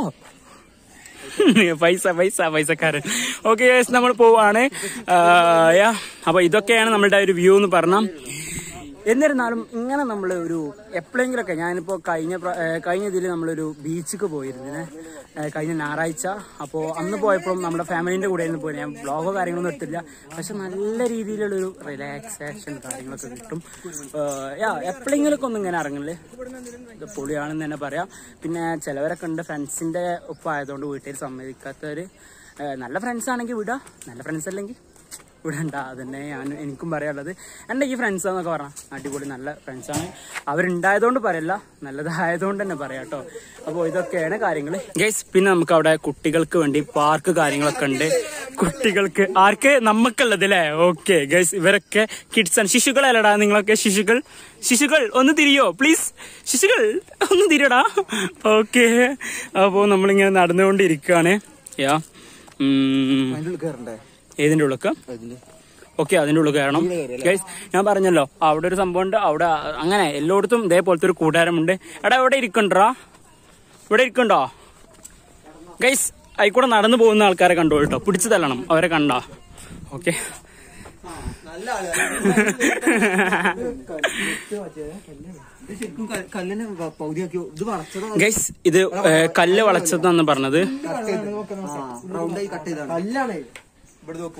പൈസ പൈസ പൈസക്കാരൻ ഓക്കെ നമ്മൾ പോവാണ് ആ, യാ അപ്പൊ ഇതൊക്കെയാണ് നമ്മളുടെ ഒരു വ്യൂ എന്ന് പറഞ്ഞാൽ എന്നിരുന്നാലും ഇങ്ങനെ നമ്മൾ ഒരു എപ്പോഴെങ്കിലൊക്കെ ഞാനിപ്പോൾ കഴിഞ്ഞ പ്ര- ഏ, കഴിഞ്ഞ ഇതിൽ നമ്മളൊരു ബീച്ചിക്ക് പോയിരുന്നേ കഴിഞ്ഞ ഞായറാഴ്ച അപ്പോൾ അന്ന് പോയപ്പോഴും നമ്മുടെ ഫാമിലിന്റെ കൂടെ ആയിരുന്നു പോയി ഞാൻ വ്ളോഗോ കാര്യങ്ങളൊന്നും എടുത്തില്ല പക്ഷെ നല്ല രീതിയിലുള്ളൊരു റിലാക്സേഷൻ കാര്യങ്ങളൊക്കെ കിട്ടും ആ, യാ എപ്പോഴെങ്കിലൊക്കെ ഒന്നും ഇങ്ങനെ ഇറങ്ങല്ലേ ഇത് പൊളിയാണെന്ന് തന്നെ പറയാം പിന്നെ ചിലവരൊക്കെ ഉണ്ട് ഫ്രണ്ട്സിന്റെ ഒപ്പം ആയതുകൊണ്ട് വീട്ടിൽ സമ്മതിക്കാത്തവര് ഏ, നല്ല ഫ്രണ്ട്സ് ആണെങ്കിൽ വിടാ നല്ല ഫ്രണ്ട്സ് അല്ലെങ്കിൽ വിടണ്ട അതന്നെ ഞാൻ എനിക്കും പറയാനുള്ളത് എൻ്റെ ഈ ഫ്രണ്ട്സ് എന്നൊക്കെ പറഞ്ഞാൽ അടിപൊളി നല്ല ഫ്രണ്ട്സാണ് അവരുണ്ടായതുകൊണ്ട് പറയല്ല നല്ലതായതുകൊണ്ട് തന്നെ പറയാം കേട്ടോ അപ്പോൾ ഇതൊക്കെയാണ് കാര്യങ്ങൾ ഗൈസ് പിന്നെ നമുക്ക് അവിടെ കുട്ടികൾക്ക് വേണ്ടി പാർക്ക് കാര്യങ്ങളൊക്കെ ഉണ്ട് കുട്ടികൾക്ക് ആർക്ക് നമുക്കുള്ളത് അല്ലേ ഓക്കെ ഗൈസ് ഇവരൊക്കെ കിഡ്സ് ആണ് ശിശുക്കളല്ലടാ നിങ്ങളൊക്കെ ശിശുക്കൾ ശിശുക്കൾ ഒന്ന് തിരിയോ പ്ലീസ് ശിശുക്കൾ ഒന്ന് തിരിയടാ ഓക്കെ അപ്പോൾ നമ്മളിങ്ങനെ നടന്നുകൊണ്ടിരിക്കുകയാണ് യാ ഉം, അതിന്റെ ഉള്ളിൽ കയറണ്ടേ ഏതിന്റെ ഉള്ളൊക്കെ അതിന്റെ ഓക്കെ അതിന്റെ ഉള്ളിൽ കയറണം ഗൈസ് ഞാൻ പറഞ്ഞല്ലോ അവിടെ ഒരു സംഭവം ഉണ്ട് അവിടെ അങ്ങനെ എല്ലായിടത്തും ഇതേപോലത്തെ ഒരു കൂടാരമുണ്ട് എടാ ഇവിടെ ഇരിക്കണ്ടാ ഇവിടെ ഇരിക്കണ്ടോ ഗൈസ് ആയിക്കൂടെ നടന്നു പോകുന്ന ആൾക്കാരെ കണ്ടോ കേട്ടോ പിടിച്ചു തല്ലണം അവരെ കണ്ടോ ഓക്കെ നല്ല ശരിക്കും ക- കല്ലിനെ വ- പകുതിയാക്കി ഇത് വളച്ചതോ ഗൈസ് ഇത് ഏ, കല്ല് വളച്ചതെന്ന് പറഞ്ഞത് റൗണ്ടായി കട്ട് ചെയ്താണ് കല്ലാണ് ഇവിടെ നോക്കൂ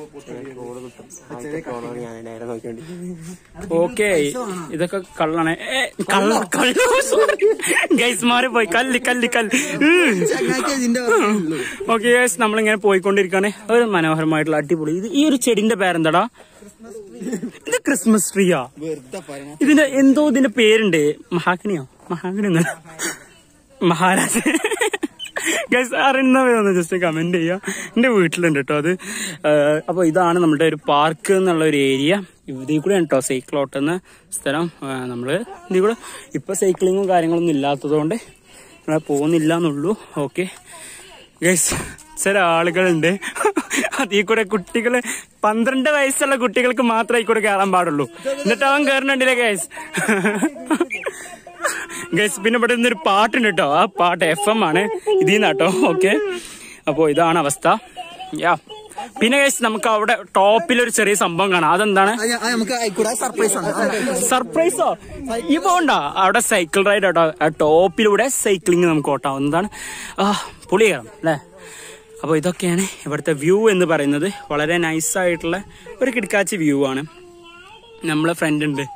ഞാൻ നേരെ നോക്കിയോണ്ട് ഓക്കെ ഇതൊക്കെ കള്ളാണ് ഏ, കള്ള കള്ള ഗൈസ് മാറി പോയി കല്ല് കല്ല് കല്ല് ഇതിന്റെ ഉള്ളൂ. ഓക്കെ ഗൈസ് നമ്മളിങ്ങനെ പോയിക്കൊണ്ടിരിക്കുകയാണ് ഒരു മനോഹരമായിട്ടുള്ള അടിപൊളി ഇത് ഈ ഒരു ചെടിന്റെ പേരെന്താടാ ഇത് ക്രിസ്മസ് ട്രീയാ വെറുതെ പറയാ ഇതിന്റെ എന്തോ ഇതിന്റെ പേരുണ്ട് മഹാഗണിയോ മഹാഗണി ഒന്നല്ല മഹാരാജ ഗൈസ് അറിയുന്നവരൊന്ന് ജസ്റ്റ് കമന്റ് ചെയ്യാം എന്റെ വീട്ടിലുണ്ട് കേട്ടോ അത് ഏഹ് അപ്പൊ ഇതാണ് നമ്മുടെ ഒരു പാർക്ക് എന്നുള്ള ഒരു ഏരിയ ഇതിൽ കൂടെ കേട്ടോ സൈക്കിൾ ഓട്ടുന്ന സ്ഥലം ഏഹ് നമ്മള് ഇതിൽ കൂടെ ഇപ്പൊ സൈക്ലിങ്ങും കാര്യങ്ങളൊന്നും ഇല്ലാത്തതുകൊണ്ട് നമ്മള് പോകുന്നില്ല എന്നുള്ളൂ ഓക്കെ ഗൈസ് ചില ആളുകളുണ്ട് അതിൽ കൂടെ കുട്ടികള് പന്ത്രണ്ട് വയസ്സുള്ള കുട്ടികൾക്ക് മാത്രമേ ഈ കൂടെ കയറാൻ പാടുള്ളൂ എന്നിട്ട് അവൻ കയറുന്നുണ്ടല്ലേ ഗൈസ് ഗൈസ് പിന്നെ ഇവിടെ നിന്നൊരു പാട്ടുണ്ട് കേട്ടോ ആ പാട്ട് എഫ് എം ആണ് ഇതിൽ നിന്നാട്ടോ ഓക്കെ അപ്പോ ഇതാണ് അവസ്ഥ യാ പിന്നെ ഗൈസ് നമുക്ക് അവിടെ ടോപ്പിൽ ഒരു ചെറിയ സംഭവം കാണാം അതെന്താണ് അത് ഞാൻ- അത് നമുക്ക് ആയിക്കൂടെ സർപ്രൈസ് ആണ് സർപ്രൈസോ ഈ പോണ്ട അവിടെ സൈക്കിൾ റൈഡ് ആട്ടോ ആ ടോപ്പിലൂടെ സൈക്ലിംഗ് നമുക്ക് ഓട്ടാവുന്നതാണ് ആ പുളി കയറാം അല്ലേ അപ്പോൾ ഇതൊക്കെയാണ് ഇവിടുത്തെ വ്യൂ എന്ന് പറയുന്നത് വളരെ നൈസ് ആയിട്ടുള്ള ഒരു കിടക്കാച്ചി വ്യൂ ആണ് നമ്മളെ ഫ്രണ്ട് ഉണ്ട്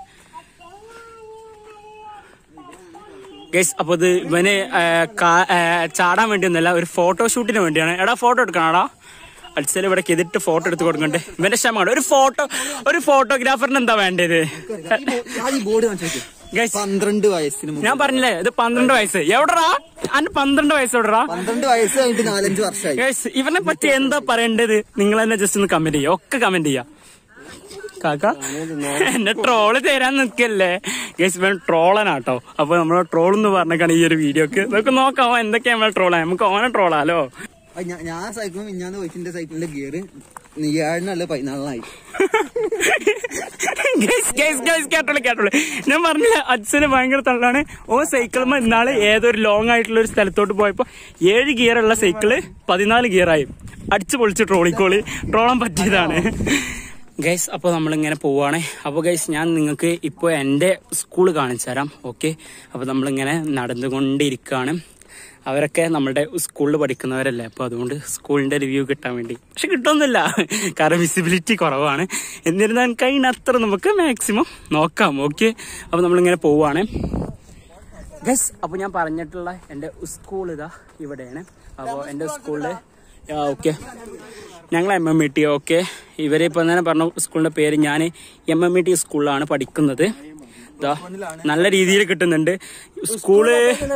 ഗൈസ് അപ്പൊ ഇത് ഇവന് ആ, കാ- ആ, ചാടാൻ വേണ്ടിയൊന്നുമല്ല ഒരു ഫോട്ടോഷൂട്ടിന് വേണ്ടിയാണ് എടാ ഫോട്ടോ എടുക്കണടാ അടിച്ചാൽ ഇവിടെ എതിട്ട് ഫോട്ടോ എടുത്ത് കൊടുക്കണ്ടേ ഇവന്റെ ക്ഷമാണ് ഒരു ഫോട്ടോ ഒരു ഫോട്ടോഗ്രാഫറിന് എന്താ വേണ്ടത് ഞാൻ ഈ ബോർഡ് കാണിച്ചു ഗൈസ് പന്ത്രണ്ട് വയസ്സിന് മുമ്പ് ഞാൻ പറഞ്ഞില്ലേ ഇത് പന്ത്രണ്ട് വയസ്സ് എവിടെടാ അന്റെ പന്ത്രണ്ട് വയസ്സ് എവിടെടാ പന്ത്രണ്ട് വയസ്സ് കഴിഞ്ഞിട്ട് നാലഞ്ച് വർഷമായി ഗൈസ് ഇവനെ പറ്റി എന്താ പറയേണ്ടത് നിങ്ങൾ തന്നെ ജസ്റ്റ് ഒന്ന് കമന്റ് ചെയ്യാം ഒക്കെ കമന്റ് ചെയ്യാം കാക്ക എന്നെ ട്രോള് തരാൻ നിൽക്കല്ലേ ഗൈസ് ഇവൻ ട്രോളനാട്ടോ അപ്പൊ നമ്മൾ ട്രോൾ എന്ന് പറഞ്ഞേക്കാണ് ഈ ഒരു വീഡിയോക്ക് നമുക്ക് നോക്കാം അവൻ എന്തൊക്കെയാ നമ്മളെ ട്രോളാ നമുക്ക് ഓനെ ട്രോളാലോ അത് ഞാൻ- ഞാൻ സൈക്കിളും മിഞ്ഞാന്ന് വൈഫിന്റെ സൈക്കിളിന്റെ ഗിയർ നീയാഴിനല്ല പതിനാളിനായി ഗൈസ് ഗൈസ് ഗൈസ് കേട്ടോളൂ കേട്ടോളൂ ഞാൻ പറഞ്ഞില്ല അച്ഛന് ഭയങ്കര തള്ളാണ് ഓ സൈക്കിളും ഇന്നാള് ഏതൊരു ലോങ് ആയിട്ടുള്ള ഒരു സ്ഥലത്തോട്ട് പോയപ്പോ ഏഴ് ഗിയർ ഉള്ള സൈക്കിള് പതിനാല് ഗിയർ ആയി അടിച്ചു പൊളിച്ച് ട്രോളിക്കോളി ട്രോളാൻ പറ്റിയതാണ് ഗൈസ് അപ്പോൾ നമ്മളിങ്ങനെ പോവാണ് അപ്പോൾ ഗൈസ് ഞാൻ നിങ്ങൾക്ക് ഇപ്പോൾ എൻ്റെ സ്കൂൾ കാണിച്ചു തരാം ഓക്കെ അപ്പോൾ നമ്മളിങ്ങനെ നടന്നുകൊണ്ടിരിക്കുകയാണ് അവരൊക്കെ നമ്മുടെ സ്കൂളിൽ പഠിക്കുന്നവരല്ലേ അപ്പോൾ അതുകൊണ്ട് സ്കൂളിന്റെ റിവ്യൂ കിട്ടാൻ വേണ്ടി പക്ഷെ കിട്ടുന്നില്ല കാരണം വിസിബിലിറ്റി കുറവാണ് എന്നിരുന്നാൽ കഴിയുന്നത്ര നമുക്ക് മാക്സിമം നോക്കാം ഓക്കെ അപ്പോൾ നമ്മളിങ്ങനെ പോവാണ് ഗസ് അപ്പോൾ ഞാൻ പറഞ്ഞിട്ടുള്ള എൻ്റെ സ്കൂൾ ഇതാ ഇവിടെയാണ് അപ്പോൾ എൻ്റെ സ്കൂളിൽ ഓക്കെ ഞങ്ങൾ M M E T okay ഇവരെ ഇപ്പം തന്നെ പറഞ്ഞു സ്കൂളിൻ്റെ പേര് ഞാൻ എം എം ഇ ടി സ്കൂളിലാണ് പഠിക്കുന്നത് ഇതാ നല്ല രീതിയിൽ കിട്ടുന്നുണ്ട് സ്കൂള്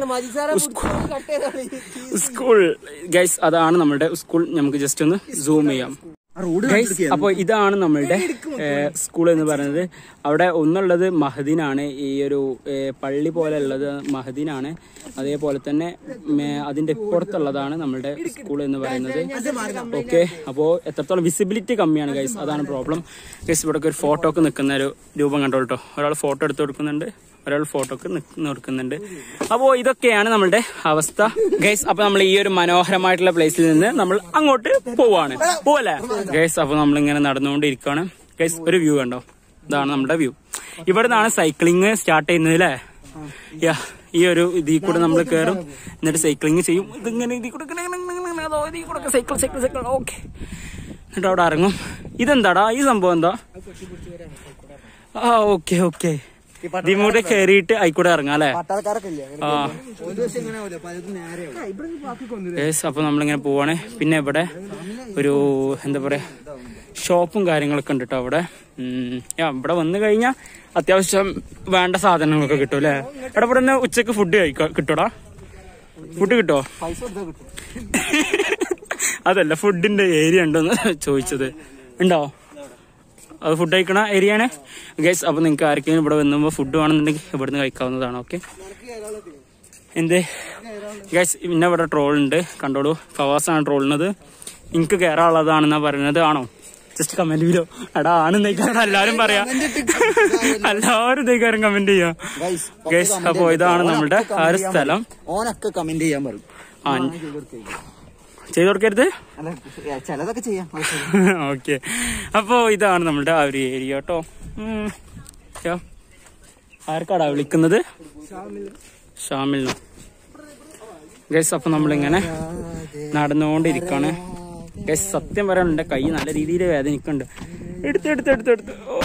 സ്കൂൾ ഗൈസ് അതാണ് നമ്മുടെ സ്കൂൾ നമുക്ക് ജസ്റ്റ് ഒന്ന് സൂം ചെയ്യാം ഗൈസ് അപ്പോൾ ഇതാണ് നമ്മളുടെ സ്കൂൾ എന്ന് പറയുന്നത് അവിടെ ഒന്നുള്ളത് മഹദീനാണ് ഈ ഒരു ഏ, പള്ളി പോലെ ഉള്ളത് മഹദീനാണ് അതേപോലെ തന്നെ മേ- അതിന്റെ ഇപ്പുറത്തുള്ളതാണ് നമ്മളുടെ സ്കൂൾ എന്ന് പറയുന്നത് ഓക്കെ അപ്പോൾ എത്രത്തോളം വിസിബിലിറ്റി കമ്മിയാണ് ഗൈസ് അതാണ് പ്രോബ്ലം ഗൈസ് ഇവിടെ ഒരു ഫോട്ടോക്ക് നിൽക്കുന്ന ഒരു രൂപം കണ്ടോട്ടോ ഒരാൾ ഫോട്ടോ എടുത്ത് കൊടുക്കുന്നുണ്ട് ഒരാൾ ഫോട്ടോക്ക് നിൽക്കുന്നുണ്ട് അപ്പോൾ ഇതൊക്കെയാണ് നമ്മളുടെ അവസ്ഥ ഗൈസ് അപ്പൊ നമ്മൾ ഈ ഒരു മനോഹരമായിട്ടുള്ള പ്ലേസിൽ നിന്ന് നമ്മൾ അങ്ങോട്ട് പോവാണ് പോവല്ലേ ഗൈസ് അപ്പൊ നമ്മൾ ഇങ്ങനെ നടന്നുകൊണ്ടിരിക്കുകയാണ് ഗൈസ് ഒരു വ്യൂ കണ്ടോ ഇതാണ് നമ്മുടെ വ്യൂ ഇവിടെ നിന്നാണ് സൈക്ലിംഗ് സ്റ്റാർട്ട് ചെയ്യുന്നത് അല്ലേ യാ ഈ ഒരു ഇതിൽ കൂടെ നമ്മൾ കയറും എന്നിട്ട് സൈക്ലിംഗ് ചെയ്യും ഇതിങ്ങനെ ഇതിൽ കൂടെ ഇങ്ങനെ ഇങ്ങനെ ഇങ്ങനെ ഇങ്ങനെ അതോ ഇതിൽ കൂടെ സൈക്കിൾ സൈക്കിൾ സൈക്കിൾ ഓക്കെ എന്നിട്ട് അവിടെ ഇറങ്ങും ഇതെന്താടാ ഈ സംഭവം എന്താ ആ ഓക്കെ ഓക്കെ ഇതിമൂടെ കയറിയിട്ട് ആയിക്കൂടെ ഇറങ്ങാം അല്ലേ പട്ടാളക്കാരൊക്കെ ഇല്ലേ ആ ഒരു ദിവസം ഇങ്ങനെ ആവില്ല പലതും നേരെ യെസ് അപ്പൊ നമ്മളിങ്ങനെ പോവാണ് പിന്നെ ഇവിടെ ഒരു എന്താ പറയാ ഷോപ്പും കാര്യങ്ങളൊക്കെ ഉണ്ട് കേട്ടോ അവിടെ ഉം, യാ, ഇവിടെ വന്നു കഴിഞ്ഞാൽ അത്യാവശ്യം വേണ്ട സാധനങ്ങളൊക്കെ കിട്ടും അല്ലേ ഇവിടെ ഇവിടെ നിന്ന് ഉച്ചക്ക് ഫുഡ് കഴിക്കാം കിട്ടൂടാ ഫുഡ് കിട്ടോ പൈസ കൊടുത്താൽ കിട്ടും അതല്ല ഫുഡിന്റെ ഏരിയ ഉണ്ടോന്ന് ചോദിച്ചത് ഉണ്ടോ അത് ഫുഡ് കഴിക്കണ ഏരിയ ആണ് ഗൈസ് അപ്പൊ നിങ്ങൾക്ക് ആർക്കെങ്കിലും ഇവിടെ വന്നുമ്പോ ഫുഡ് വേണമെന്നുണ്ടെങ്കിൽ ഇവിടുന്ന് കഴിക്കാവുന്നതാണ് ഓക്കെ എന്ത് ഗൈസ് പിന്നെ ഇവിടെ ട്രോൾ ഉണ്ട് കണ്ടോളൂ ഫവാസാണ് ട്രോളിനത് എനിക്ക് കയറാനുള്ളതാണെന്നാ പറയുന്നത് ആണോ ജസ്റ്റ് കമന്റ് ചെയ്തോ എടാ ആണ് നെയ്ക്കാരം എല്ലാരും പറയാ എല്ലാവരും നെയ്ക്കാരം കമന്റ് ചെയ്യാ ഗൈസ് ഗൈസ് അപ്പൊ ഇതാണ് നമ്മുടെ ആ ഒരു സ്ഥലം ഓനൊക്കെ കമന്റ് ചെയ്യാൻ പറയും ആ ചെയ്തു കൊടുക്കരുത് അല്ല ചിലതൊക്കെ ചെയ്യാം ഓക്കെ അപ്പോ ഇതാണ് നമ്മുടെ ആ ഒരു ഏരിയ കേട്ടോ ഉം. യാ. ആർക്കാടാ വിളിക്കുന്നത് ഷാമിലിനോ ഗൈസ് അപ്പൊ നമ്മളിങ്ങനെ നടന്നുകൊണ്ടിരിക്കാണ് ഗൈസ് സത്യം പറയാൻ എന്റെ കൈ നല്ല രീതിയിൽ വേദനിക്കുന്നുണ്ട് എടുത്ത് എടുത്ത് എടുത്ത് എടുത്ത് ഓ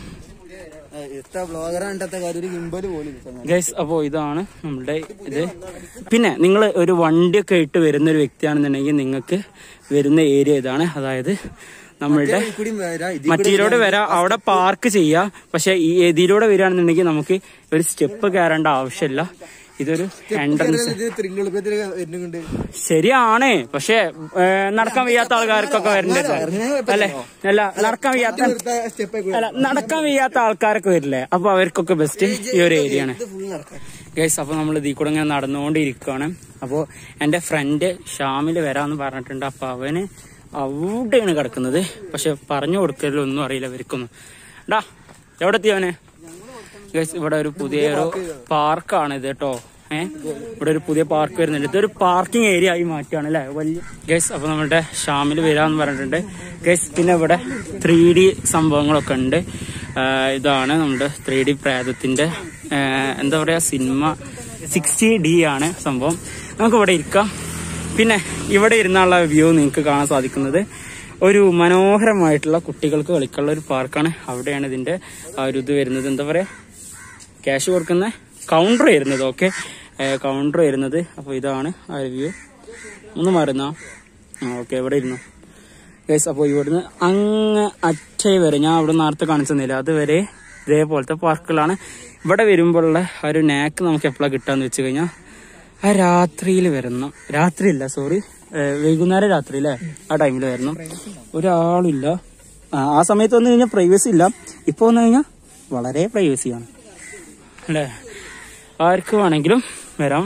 എത്ര ബ്ലോഗറാണ്ടത്തെ കാര്യം ഒരു ഗിംബല് പോലും ഇല്ല. ഗൈസ് അപ്പോ ഇതാണ് നമ്മളുടെ ഇത് പിന്നെ നിങ്ങൾ ഒരു വണ്ടിയൊക്കെ ഇട്ട് വരുന്ന ഒരു വ്യക്തിയാണെന്നുണ്ടെങ്കിൽ നിങ്ങൾക്ക് വരുന്ന ഏരിയ ഇതാണ് അതായത് നമ്മളുടെ ഇതിൽ കൂടിയും വരാം, ഇതിൽ മറ്റീലൂടെ വരാം അവിടെ പാർക്ക് ചെയ്യാം പക്ഷെ ഈ ഇതിലൂടെ വരികയാണെന്നുണ്ടെങ്കിൽ നമുക്ക് ഒരു സ്റ്റെപ്പ് കയറേണ്ട ആവശ്യമില്ല ഇതൊരു എൻട്രൻസ് ഇത് ത്രില്ലുളുപ്പത്തിൽ വരുന്നുണ്ട് ശരിയാണ് പക്ഷെ ഏ, നടക്കാൻ വയ്യാത്ത ആൾക്കാർക്കൊക്കെ വരണ്ടേ അല്ലെ അല്ല നടക്കാൻ വയ്യാത്ത സ്റ്റെപ്പ് അല്ല നടക്കാൻ വയ്യാത്ത ആൾക്കാരൊക്കെ വരില്ലേ അപ്പൊ അവർക്കൊക്കെ ബെസ്റ്റ് ഈ ഒരു ഏരിയ ആണ് ഫുൾ നടക്കാം ഗൈസ് അപ്പൊ നമ്മൾ ഇതിൽ കൂടെ ഇങ്ങനെ നടന്നുകൊണ്ടിരിക്കുകയാണ് അപ്പോൾ എന്റെ ഫ്രണ്ട് ഷാമിൽ വരാന്ന് പറഞ്ഞിട്ടുണ്ട് അപ്പൊ അവന് അവിടെയാണ് കിടക്കുന്നത് പക്ഷെ പറഞ്ഞു കൊടുക്കലൊന്നും അറിയില്ല ഇവർക്കൊന്നും ഡാ എവിടെ എത്തിയവന് ഗൈസ് ഇവിടെ ഒരു പുതിയ ഒരു പാർക്കാണ് ഇത് കേട്ടോ ഏഹ് ഇവിടെ ഒരു പുതിയ പാർക്ക് വരുന്നുണ്ട് ഇതൊരു പാർക്കിംഗ് ഏരിയ ആയി മാറ്റുകയാണ് അല്ലെ വലിയ ഗൈസ് അപ്പൊ നമ്മളുടെ ഷാമിൽ വരാന്ന് പറഞ്ഞിട്ടുണ്ട് ഗൈസ് പിന്നെ ഇവിടെ ത്രീ ഡി സംഭവങ്ങളൊക്കെ ഉണ്ട് ആ, ഇതാണ് നമ്മുടെ ത്രീ ഡി പ്രേതത്തിന്റെ ആ, എന്താ പറയാ സിനിമ സിക്സ്റ്റി ഡി ആണ് സംഭവം നമുക്ക് ഇവിടെ ഇരിക്കാം പിന്നെ ഇവിടെ ഇരുന്നുള്ള വ്യൂ നിങ്ങൾക്ക് കാണാൻ സാധിക്കുന്നത് ഒരു മനോഹരമായിട്ടുള്ള കുട്ടികൾക്ക് കളിക്കാനുള്ള ഒരു പാർക്കാണ് അവിടെയാണ് ഇതിന്റെ ആ ഒരു ഇത് വരുന്നത് എന്താ പറയാ ക്യാഷ് കൊടുക്കുന്ന കൗണ്ടർ വരുന്നത് ഓക്കെ കൗണ്ടർ വരുന്നത് അപ്പോൾ ഇതാണ് ആ ഒരു വ്യൂ ഒന്ന് മറന്നോ ആ ഓക്കെ ഇവിടെ ഇരുന്നു ഗൈസ് അപ്പോൾ ഇവിടുന്ന് അങ്ങ് അറ്റേ വരെ ഞാൻ അവിടെ നേരത്തെ കാണിച്ചു തന്നില്ല അതുവരെ ഇതേപോലത്തെ പാർക്കുകളാണ് ഇവിടെ വരുമ്പോഴുള്ള ആ ഒരു നാക്ക് നമുക്ക് എപ്പോഴാണ് കിട്ടാന്ന് വെച്ച് കഴിഞ്ഞാൽ ആ രാത്രിയിൽ വരണം രാത്രിയില്ല സോറി വൈകുന്നേരം രാത്രി അല്ലേ ആ ടൈമിൽ വരണം ഒരാളില്ല ആ, ആ സമയത്ത് വന്നു കഴിഞ്ഞാൽ പ്രൈവസി ഇല്ല ഇപ്പൊ വന്നു കഴിഞ്ഞാൽ വളരെ പ്രൈവസിയാണ് അല്ലേ ആർക്ക് വേണമെങ്കിലും വരാം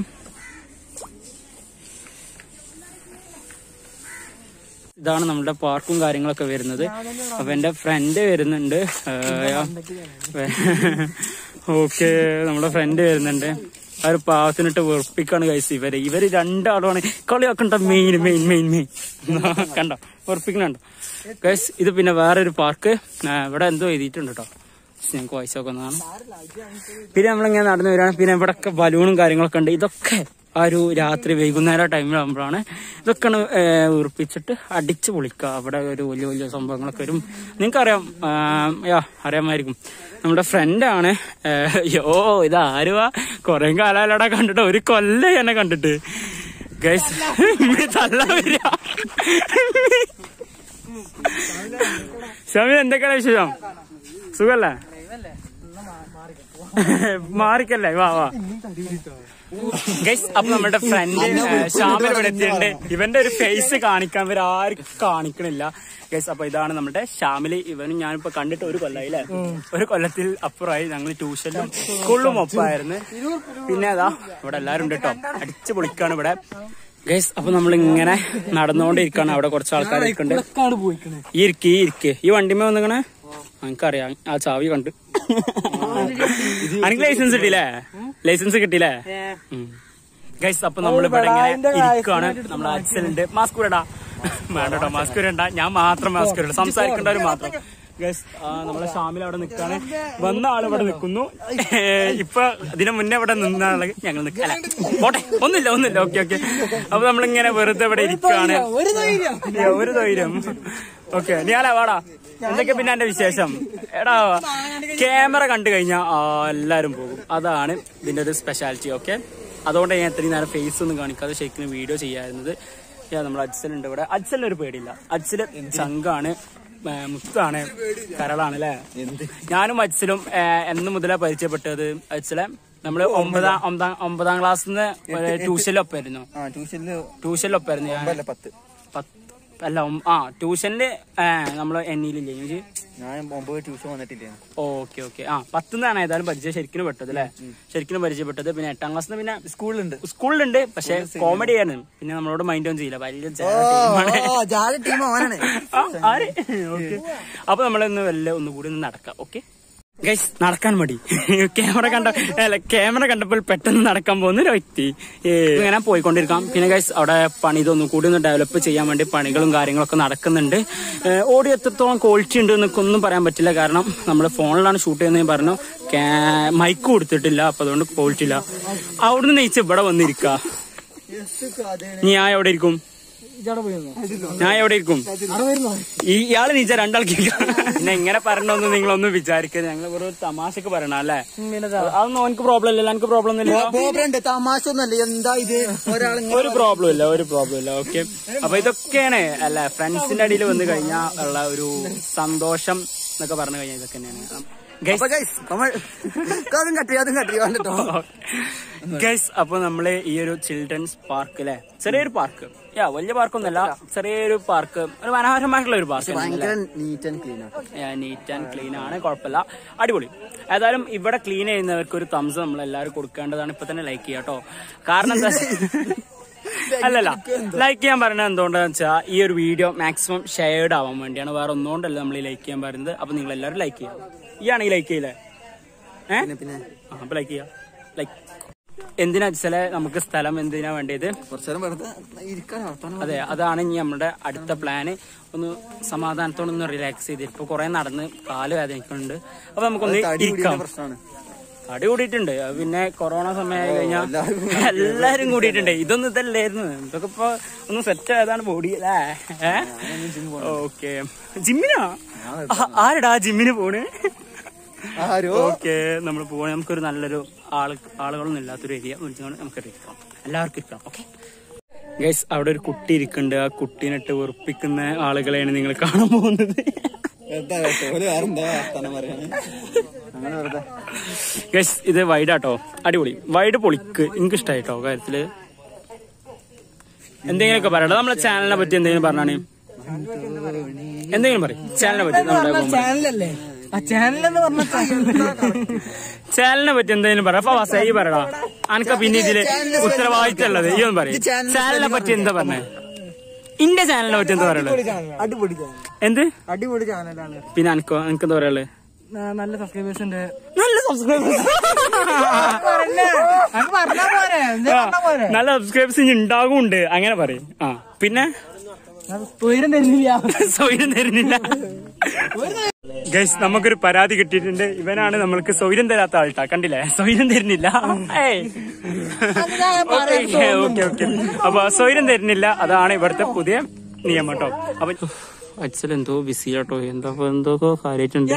ഇതാണ് നമ്മുടെ പാർക്കും കാര്യങ്ങളൊക്കെ വരുന്നത് അപ്പൊ എന്റെ ഫ്രണ്ട് വരുന്നുണ്ട് ഓക്കെ നമ്മുടെ ഫ്രണ്ട് വരുന്നുണ്ട് ആ ഒരു പാവത്തിനിട്ട് വെറുപ്പിക്കാണ് കഴിച്ച് ഇവര് ഇവര് രണ്ടാളുമാണ് കളിയാക്കണ്ട മെയിൻ മെയിൻ മെയിൻ മെയിൻ കണ്ടോ വെറുപ്പിക്കണുണ്ടോ ഗൈസ് ഇത് പിന്നെ വേറൊരു പാർക്ക് ഇവിടെ എന്തോ എഴുതിയിട്ടുണ്ട് കേട്ടോ ഞങ്ങൾക്ക് വായിച്ചു നോക്കുന്നതാണ് പിന്നെ നമ്മളിങ്ങനെ നടന്നു വരികയാണ് പിന്നെ ഇവിടെ ഒക്കെ ബലൂണും കാര്യങ്ങളൊക്കെ ഉണ്ട് ഇതൊക്കെ ആ ഒരു രാത്രി വൈകുന്നേരം ടൈമിലാകുമ്പോഴാണ് ഇതൊക്കെ ഉറപ്പിച്ചിട്ട് അടിച്ചു പൊളിക്കുക അവിടെ ഒരു വലിയ വലിയ സംഭവങ്ങളൊക്കെ വരും നിങ്ങൾക്കറിയാം ആ, യാ അറിയാമായിരിക്കും നമ്മുടെ ഫ്രണ്ടാണ് യോ ഇത് ആരുവാ കൊറേ കാലാലടാ കണ്ടിട്ട് ഒരു കൊല്ലം എന്നെ കണ്ടിട്ട് ഗൈസ് തള്ള വരിക ഷമി എന്തൊക്കെയാണ് വിശേഷം സുഖല്ലേ മാറിക്കല്ലേ വാ വാ ഗൈസ് അപ്പൊ നമ്മുടെ ഫ്രണ്ട് ഷാമിൽ ഇവിടെ എത്തിയിട്ടുണ്ട് ഇവന്റെ ഒരു ഫേസ് കാണിക്കാൻ ഇവർ ആരും കാണിക്കണില്ല ഗൈസ് അപ്പൊ ഇതാണ് നമ്മുടെ ഷാമില് ഇവനും ഞാനിപ്പോ കണ്ടിട്ട് ഒരു കൊല്ലായി അല്ലേ ഒരു കൊല്ലത്തിൽ അപ്പുറമായി ഞങ്ങൾ ട്യൂഷനിലും സ്കൂളിലും ഒപ്പമായിരുന്നു പിന്നെ അതാ ഇവിടെ എല്ലാരും ഉണ്ട് കേട്ടോ അടിച്ചു പൊളിക്കാണ് ഇവിടെ ഗൈസ് അപ്പൊ നമ്മൾ ഇങ്ങനെ നടന്നുകൊണ്ടിരിക്കാണ് അവിടെ കുറച്ച് ആൾക്കാർ ഇരിക്കുന്നുണ്ട് ഈ ഇരിക്ക് ഈ ഇരിക്ക് ഈ വണ്ടിമേ വന്നിക്കണേ എനിക്കറിയാം ആ ചാവി കണ്ട് എനിക്ക് ലൈസൻസ് കിട്ടിയില്ലേ ലൈസൻസ് കിട്ടിയില്ലേ ഗൈസ് അപ്പൊ നമ്മൾ ഇവിടെ ഇങ്ങനെ ഇരിക്കാണ് നമ്മൾ ആക്സിഡന്റ് മാസ്ക് ഇടടാ വേണ്ടട്ടോ മാസ്ക് ഇടണ്ട ഞാൻ മാത്രം മാസ്ക് ഇടണ്ട സംസാരിക്കേണ്ടവർ മാത്രം ഗൈസ് നമ്മളെ ഷാമിൽ അവിടെ നിൽക്കാണ് വന്ന ആൾ ഇവിടെ നിൽക്കുന്നു ഇപ്പൊ ഇതിനു മുന്നേ ഇവിടെ നിന്നാണ് ഞങ്ങൾ നിൽക്കല പോട്ടെ ഒന്നുമില്ല ഒന്നുമില്ല ഓക്കെ ഓക്കെ അപ്പൊ നമ്മളിങ്ങനെ വെറുതെ ഇവിടെ ഇരിക്കാണ് ഇല്ല, ഒരു ധൈര്യം ഓക്കെ നീയാലാ വാടാ എന്തൊക്കെ പിന്നെ എന്റെ വിശേഷം എടാ ക്യാമറ കണ്ടു കഴിഞ്ഞാൽ എല്ലാരും പോകും അതാണ് ഇതിന്റെ ഒരു സ്പെഷ്യാലിറ്റി ഓക്കെ അതുകൊണ്ട് ഞാൻ ഇത്രയും നേരം ഫേസ് ഒന്നും കാണിക്കാതെ ശരിക്കും വീഡിയോ ചെയ്യാറുന്നത് നമ്മുടെ അജ്സലുണ്ട് ഇവിടെ അജ്സലിന് ഒരു പേടിയില്ല അജ്സല് ചങ്കാണ് ഏ, മുത്താണ് കരളാണ് അല്ലേ ഞാനും അജ്സലും ഏ, എന്ന് മുതലാ പരിചയപ്പെട്ടത് അജ്സലെ നമ്മള് ഒമ്പതാം ഒമ്പതാം ഒമ്പതാം ക്ലാസ്സിൽ നിന്ന് ട്യൂഷനിലൊപ്പായിരുന്നു ആ ട്യൂഷനില് ട്യൂഷനിലൊപ്പായിരുന്നു ഞാൻ ഒമ്പതല്ല പത്ത് പത്ത് അല്ല ഒം- ആ ട്യൂഷനില് നമ്മള് എന്നിലില്ലേ ചേച്ചി ഞാൻ ഒമ്പത് ട്യൂഷൻ വന്നിട്ടില്ലേ ഓക്കെ ഓക്കെ ആ പത്തുനിന്നാണ് ഏതായാലും പരിചയം ശരിക്കും പെട്ടത് അല്ലേ ശരിക്കും പരിചയപ്പെട്ടത് പിന്നെ എട്ടാം ക്ലാസ്സിൽ പിന്നെ സ്കൂളിലുണ്ട് സ്കൂളിലുണ്ട് പക്ഷെ കോമഡി ആണ് പിന്നെ നമ്മളോട് മൈൻഡ് ഒന്നും ചെയ്യില്ല വലിയ ജാട ടീമാണ്. ജാതി ടീം അവനാണ് ആ, ആര് ഓക്കെ അപ്പൊ നമ്മളിന്ന് വല്ല ഒന്നുകൂടി ഒന്ന് നടക്കാം ഓക്കെ ഗൈസ് നടക്കാൻ മടി ക്യാമറ കണ്ട അല്ല ക്യാമറ കണ്ടപ്പോൾ പെട്ടെന്ന് നടക്കാൻ പോകുന്ന ഒരു വ്യക്തി ഏ, ഇങ്ങനെ പോയിക്കൊണ്ടിരിക്കാം പിന്നെ ഗൈസ് അവിടെ പണി ഇതൊന്നും കൂടി ഒന്ന് ഡെവലപ്പ് ചെയ്യാൻ വേണ്ടി പണികളും കാര്യങ്ങളൊക്കെ നടക്കുന്നുണ്ട് ഏ, ഓഡിയോ എത്രത്തോളം ക്വാളിറ്റി ഉണ്ട് എന്നൊക്കെ ഒന്നും പറയാൻ പറ്റില്ല കാരണം നമ്മൾ ഫോണിലാണ് ഷൂട്ട് ചെയ്യുന്നത് ഞാൻ പറഞ്ഞു മൈക്ക് കൊടുത്തിട്ടില്ല അപ്പൊ അതുകൊണ്ട് ക്വാളിറ്റി ഇല്ല അവിടുന്ന് നെയ്ച്ച് ഇവിടെ വന്നിരിക്ക ഞാൻ എവിടെ ഇരിക്കും ഞാൻ എവിടെ ഇരിക്കും ഈ ഇയാള് നീച്ച രണ്ടാൾക്ക് പിന്നെ എങ്ങനെ പറഞ്ഞൊന്നും നിങ്ങളൊന്നും വിചാരിക്കരുത് ഞങ്ങൾ വെറും ഒരു തമാശക്ക് പറയണ അല്ലേ അതൊന്നും എനിക്ക് പ്രോബ്ലം ഇല്ലല്ലോ എനിക്ക് പ്രോബ്ലം ഒന്നും ഇല്ലല്ലോ പ്രോബ്ലം തമാശ ഒന്നല്ല എന്താ ഇത് ഒരാൾ ഒരു പ്രോബ്ലം ഇല്ല ഒരു പ്രോബ്ലം ഇല്ല ഓക്കെ അപ്പൊ ഇതൊക്കെയാണ് അല്ല ഫ്രണ്ട്സിന്റെ അടിയിൽ വന്ന് കഴിഞ്ഞാൽ ഉള്ള ഒരു സന്തോഷം എന്നൊക്കെ പറഞ്ഞു കഴിഞ്ഞാൽ ഇതൊക്കെ തന്നെയാണ് Guys, അതും കട്ടി അതും കട്ടി കണ്ടിട്ടോ ഗൈസ് അപ്പൊ നമ്മള് ഈ ഒരു ചിൽഡ്രൻസ് പാർക്ക് അല്ലെ ചെറിയൊരു പാർക്ക് യാ വലിയ പാർക്കൊന്നുമല്ല ചെറിയൊരു പാർക്ക് ഒരു മനോഹരമായിട്ടുള്ള ഒരു പാർക്ക് ഭയങ്കര നീറ്റ് ആൻഡ് ക്ലീൻ ആണ് നീറ്റ് ആൻഡ് ക്ലീൻ ആണ് കുഴപ്പമില്ല അടിപൊളി ഏതായാലും ഇവിടെ ക്ലീൻ ചെയ്യുന്നവർക്ക് ഒരു തംസ് നമ്മൾ എല്ലാവരും കൊടുക്കേണ്ടതാണ് ഇപ്പൊ തന്നെ ലൈക്ക് ചെയ്യാട്ടോ കാരണം എന്താ അല്ലല്ല ലൈക്ക് ചെയ്യാൻ പറയുന്നത് എന്തുകൊണ്ടാന്ന് വെച്ചാൽ ഈ ഒരു വീഡിയോ മാക്സിമം ഷെയർഡ് ആവാൻ വേണ്ടിയാണ് വേറെ ഒന്നുകൊണ്ടല്ല നമ്മൾ ലൈക്ക് ചെയ്യാൻ പറയുന്നത് അപ്പൊ നിങ്ങൾ എല്ലാവരും ലൈക്ക് ചെയ്യാം ഈ ആണെങ്കിൽ ലൈക്ക് ചെയ്യില്ലേ ഏഹ് പിന്നെ പിന്നെ ആ, അപ്പൊ ലൈക്ക് ചെയ്യാം ലൈക്ക് എന്തിനാ വെച്ചാല് നമുക്ക് സ്ഥലം എന്തിനാ വേണ്ടത് കുറച്ചു നേരം വെറുതെ ഇരിക്കാൻ വർത്താനം അതെ അതാണ് ഇനി നമ്മുടെ അടുത്ത പ്ലാന് ഒന്ന് സമാധാനത്തോടെ ഒന്ന് റിലാക്സ് ചെയ്ത് ഇപ്പൊ കുറെ നടന്ന് കാല് വേദനിക്കുന്നുണ്ട് അപ്പൊ നമുക്കൊന്ന് തടി ഇരിക്കാം കൂടിയ പ്രശ്നമാണ് തടി കൂടിയിട്ടുണ്ട് അത് പിന്നെ കൊറോണ സമയമായി കഴിഞ്ഞാൽ എല്ലാരും കൂടിയിട്ടുണ്ട് ഇതൊന്നും ഇതല്ലായിരുന്നു ഇതൊക്കെ ഇപ്പൊ ഒന്ന് സെറ്റ് ആയതാണ് ബോഡി അല്ലേ ഓക്കെ ജിമ്മിനാ ആ- ആരെടാ ജിമ്മിന് പോണ് ആരോ ഓക്കെ നമ്മൾ പോവാൻ നമുക്കൊരു നല്ലൊരു ആള് ആളുകളൊന്നും ഇല്ലാത്തൊരു ഏരിയ വിളിച്ചുകൊണ്ട് നമുക്ക് ഇരിക്കണം എല്ലാവർക്കും ഇരിക്കണം ഓക്കെ ഗൈസ് അവിടെ ഒരു കുട്ടി ഇരിക്കുന്നുണ്ട് ആ കുട്ടീനിട്ട് വെറുപ്പിക്കുന്ന ആളുകളെയാണ് നിങ്ങൾ കാണാൻ പോകുന്നത് എന്താ ഓല് വേറെന്താ വർത്താനം പറയാണ് അങ്ങനെ വെറുതെ ഗൈസ് ഇത് വൈഡാട്ടോ അടിപൊളി വൈഡ് പൊളിക്ക് എനിക്ക് ഇഷ്ടായിട്ടോ കാര്യത്തില് എന്തെങ്കിലുമൊക്കെ പറയട്ടെ നമ്മളെ ചാനലിനെ പറ്റി എന്തെങ്കിലും പറഞ്ഞാണ് എന്തെങ്കിലും പറയും ചാനലിനെ പറ്റി നമ്മുടെ മുമ്പ്. ചാനലല്ലേ ചാനലെന്ന് പറഞ്ഞ ചാനലിനെ പറ്റി എന്തെങ്കിലും പറ അപ്പൊ വസ ഈ പറയടാ അനക്ക പിന്നെ ഇതില് ഉത്തരവാദിത്തമുള്ളത് ഈ ഒന്ന് പറയും ചാനലിനെ പറ്റി എന്താ പറഞ്ഞേ ഇന്റെ ചാനലിനെ പറ്റി എന്താ പറയുള്ളത് അടിപൊളി ചാനൽ എന്ത് അടിപൊളി ചാനലാണ് പിന്നെ അനക്കോ എനിക്ക് എന്താ പറയാനുള്ളത് നല്ല സബ്സ്ക്രൈബേഴ്സ് ഉണ്ട് നല്ല സബ്സ്ക്രൈബേഴ്സ് പറഞ്ഞാ പോരെ എന്തേ പറഞ്ഞാ പോരെ നല്ല സബ്സ്ക്രൈബേഴ്സ് ഉണ്ടാകുന്നുണ്ട് അങ്ങനെ പറയും ആ പിന്നെ തൊയിരം തരുന്നില്ല സൗര്യം തരുന്നില്ല ഗൈസ് നമുക്കൊരു പരാതി കിട്ടിയിട്ടുണ്ട് ഇവനാണ് നമ്മൾക്ക് സൗര്യം തരാത്ത ആൾട്ടാ കണ്ടില്ലേ സൗര്യം തരുന്നില്ല ഏയ്. ഓക്കേ ഓക്കെ ഓക്കെ അപ്പൊ സൗര്യം തരുന്നില്ല അതാണ് ഇവിടുത്തെ പുതിയ നിയമം കേട്ടോ അപ്പൊ അച്ഛൻ എന്തോ ബിസി ആട്ടോ എന്തോ എന്തോ കാര്യമായിട്ടുണ്ട്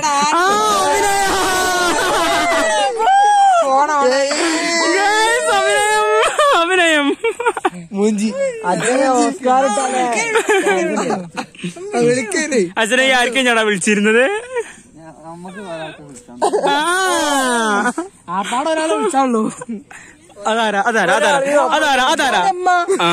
Guys, അഭിനയം അഭിനയം മൂഞ്ചി അതിനെ ഓസ്കാർ വിളിക്കേ അച്ഛനെ ഈ ആർക്കും ഞാനാ വിളിച്ചിരുന്നത് ആ. ആപ്പാടെ ഒരാളെ വിളിച്ചാളൂ അതാരാ അതാരാ അതാരാ അതാരാ അതാരാ ആ.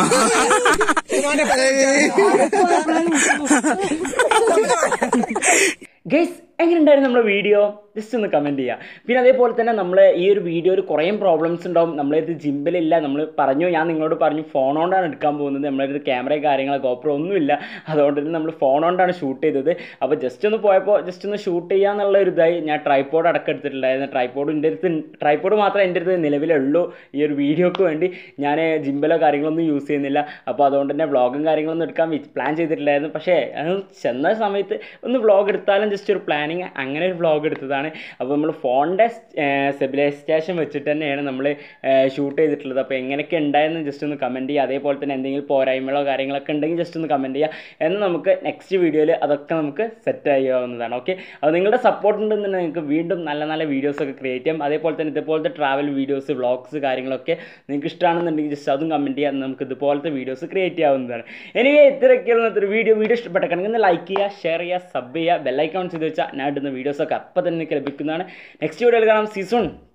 ഗൈസ് എങ്ങനെയുണ്ടായിരുന്നു നമ്മുടെ വീഡിയോ ജസ്റ്റ് ഒന്ന് കമൻറ്റ് ചെയ്യുക പിന്നെ അതേപോലെ തന്നെ നമ്മൾ ഈ ഒരു വീഡിയോയിൽ കുറേ പ്രോബ്ലംസ് ഉണ്ടാവും നമ്മളത് ജിമ്പിലില്ല നമ്മൾ പറഞ്ഞു ഞാൻ നിങ്ങളോട് പറഞ്ഞു ഫോൺ കൊണ്ടാണ് എടുക്കാൻ പോകുന്നത് നമ്മളടുത്ത് ക്യാമറയും കാര്യങ്ങളോ ഗോപ്രോ ഒന്നുമില്ല അതുകൊണ്ട് തന്നെ നമ്മൾ ഫോൺ കൊണ്ടാണ് ഷൂട്ട് ചെയ്തത് അപ്പോൾ ജസ്റ്റ് ഒന്ന് പോയപ്പോൾ ജസ്റ്റ് ഒന്ന് ഷൂട്ട് ചെയ്യാന്നുള്ള ഒരു ഇതായി ഞാൻ ട്രൈപ്പോഡ് അടക്കം എടുത്തിട്ടുണ്ടായിരുന്നു ട്രൈപ്പോഡ് എൻ്റെ അടുത്ത് ട്രൈപ്പോഡ് മാത്രമേ എൻ്റെ അടുത്ത് നിലവിലുള്ളൂ ഈ ഒരു വീഡിയോക്ക് വേണ്ടി ഞാൻ ജിമ്പിലോ കാര്യങ്ങളൊന്നും യൂസ് ചെയ്യുന്നില്ല അപ്പോൾ അതുകൊണ്ട് തന്നെ വ്ളോഗും കാര്യങ്ങളൊന്നും എടുക്കാൻ പ്ലാൻ ചെയ്തിട്ടില്ലായിരുന്നു പക്ഷേ അത് ചെന്ന സമയത്ത് ഒന്ന് വ്ളോഗ് എടുത്താലും ജസ്റ്റ് ഒരു പ്ലാനിങ് അങ്ങനെ ഒരു വ്ളോഗ് എടുത്തതാണ് അപ്പോൾ നമ്മൾ ഫോണിൻ്റെ സ്റ്റെബിലൈസേഷൻ വെച്ചിട്ട് തന്നെയാണ് നമ്മൾ ഷൂട്ട് ചെയ്തിട്ടുള്ളത് അപ്പോൾ എങ്ങനെയൊക്കെ ഉണ്ടായെന്ന് ജസ്റ്റ് ഒന്ന് കമൻറ്റ് ചെയ്യുക അതേപോലെ തന്നെ എന്തെങ്കിലും പോരായ്മകളോ കാര്യങ്ങളൊക്കെ ഉണ്ടെങ്കിൽ ജസ്റ്റ് ഒന്ന് കമൻറ്റ് ചെയ്യുക എന്ന് നമുക്ക് നെക്സ്റ്റ് വീഡിയോയിൽ അതൊക്കെ നമുക്ക് സെറ്റ് ചെയ്യാവുന്നതാണ് ഓക്കെ അപ്പോൾ നിങ്ങളുടെ സപ്പോർട്ട് ഉണ്ടെന്നുണ്ടെങ്കിൽ നിങ്ങൾക്ക് വീണ്ടും നല്ല നല്ല വീഡിയോസ് ഒക്കെ ക്രിയേറ്റ് ചെയ്യാം അതേപോലെ തന്നെ ഇതുപോലത്തെ ട്രാവൽ വീഡിയോസ് വ്ളോഗ്സ് കാര്യങ്ങളൊക്കെ നിങ്ങൾക്ക് ഇഷ്ടമാണെന്നുണ്ടെങ്കിൽ ജസ്റ്റ് അതും കമൻറ്റ് ചെയ്യാം നമുക്ക് ഇതുപോലത്തെ വീഡിയോസ് ക്രിയേറ്റ് ചെയ്യാവുന്നതാണ് എനിവേ ഇത്രയൊക്കെയുള്ള ഒരു വീഡിയോ വീഡിയോ ഇഷ്ടപ്പെട്ടെങ്കിൽ ഒന്ന് ലൈക്ക് ചെയ്യുക ഷെയർ ചെയ്യുക സബ് ചെയ്യുക ബെല്ലൈക്കൺ ചെയ്ത് വെച്ചാൽ ഞാൻ ഇടുന്ന വീഡിയോസൊക്കെ അപ്പം തന്നെ നിങ്ങൾക്ക് ലഭിക്കുന്നതാണ് നെക്സ്റ്റ് വീഡിയോയിൽ കാണാം സീസൺ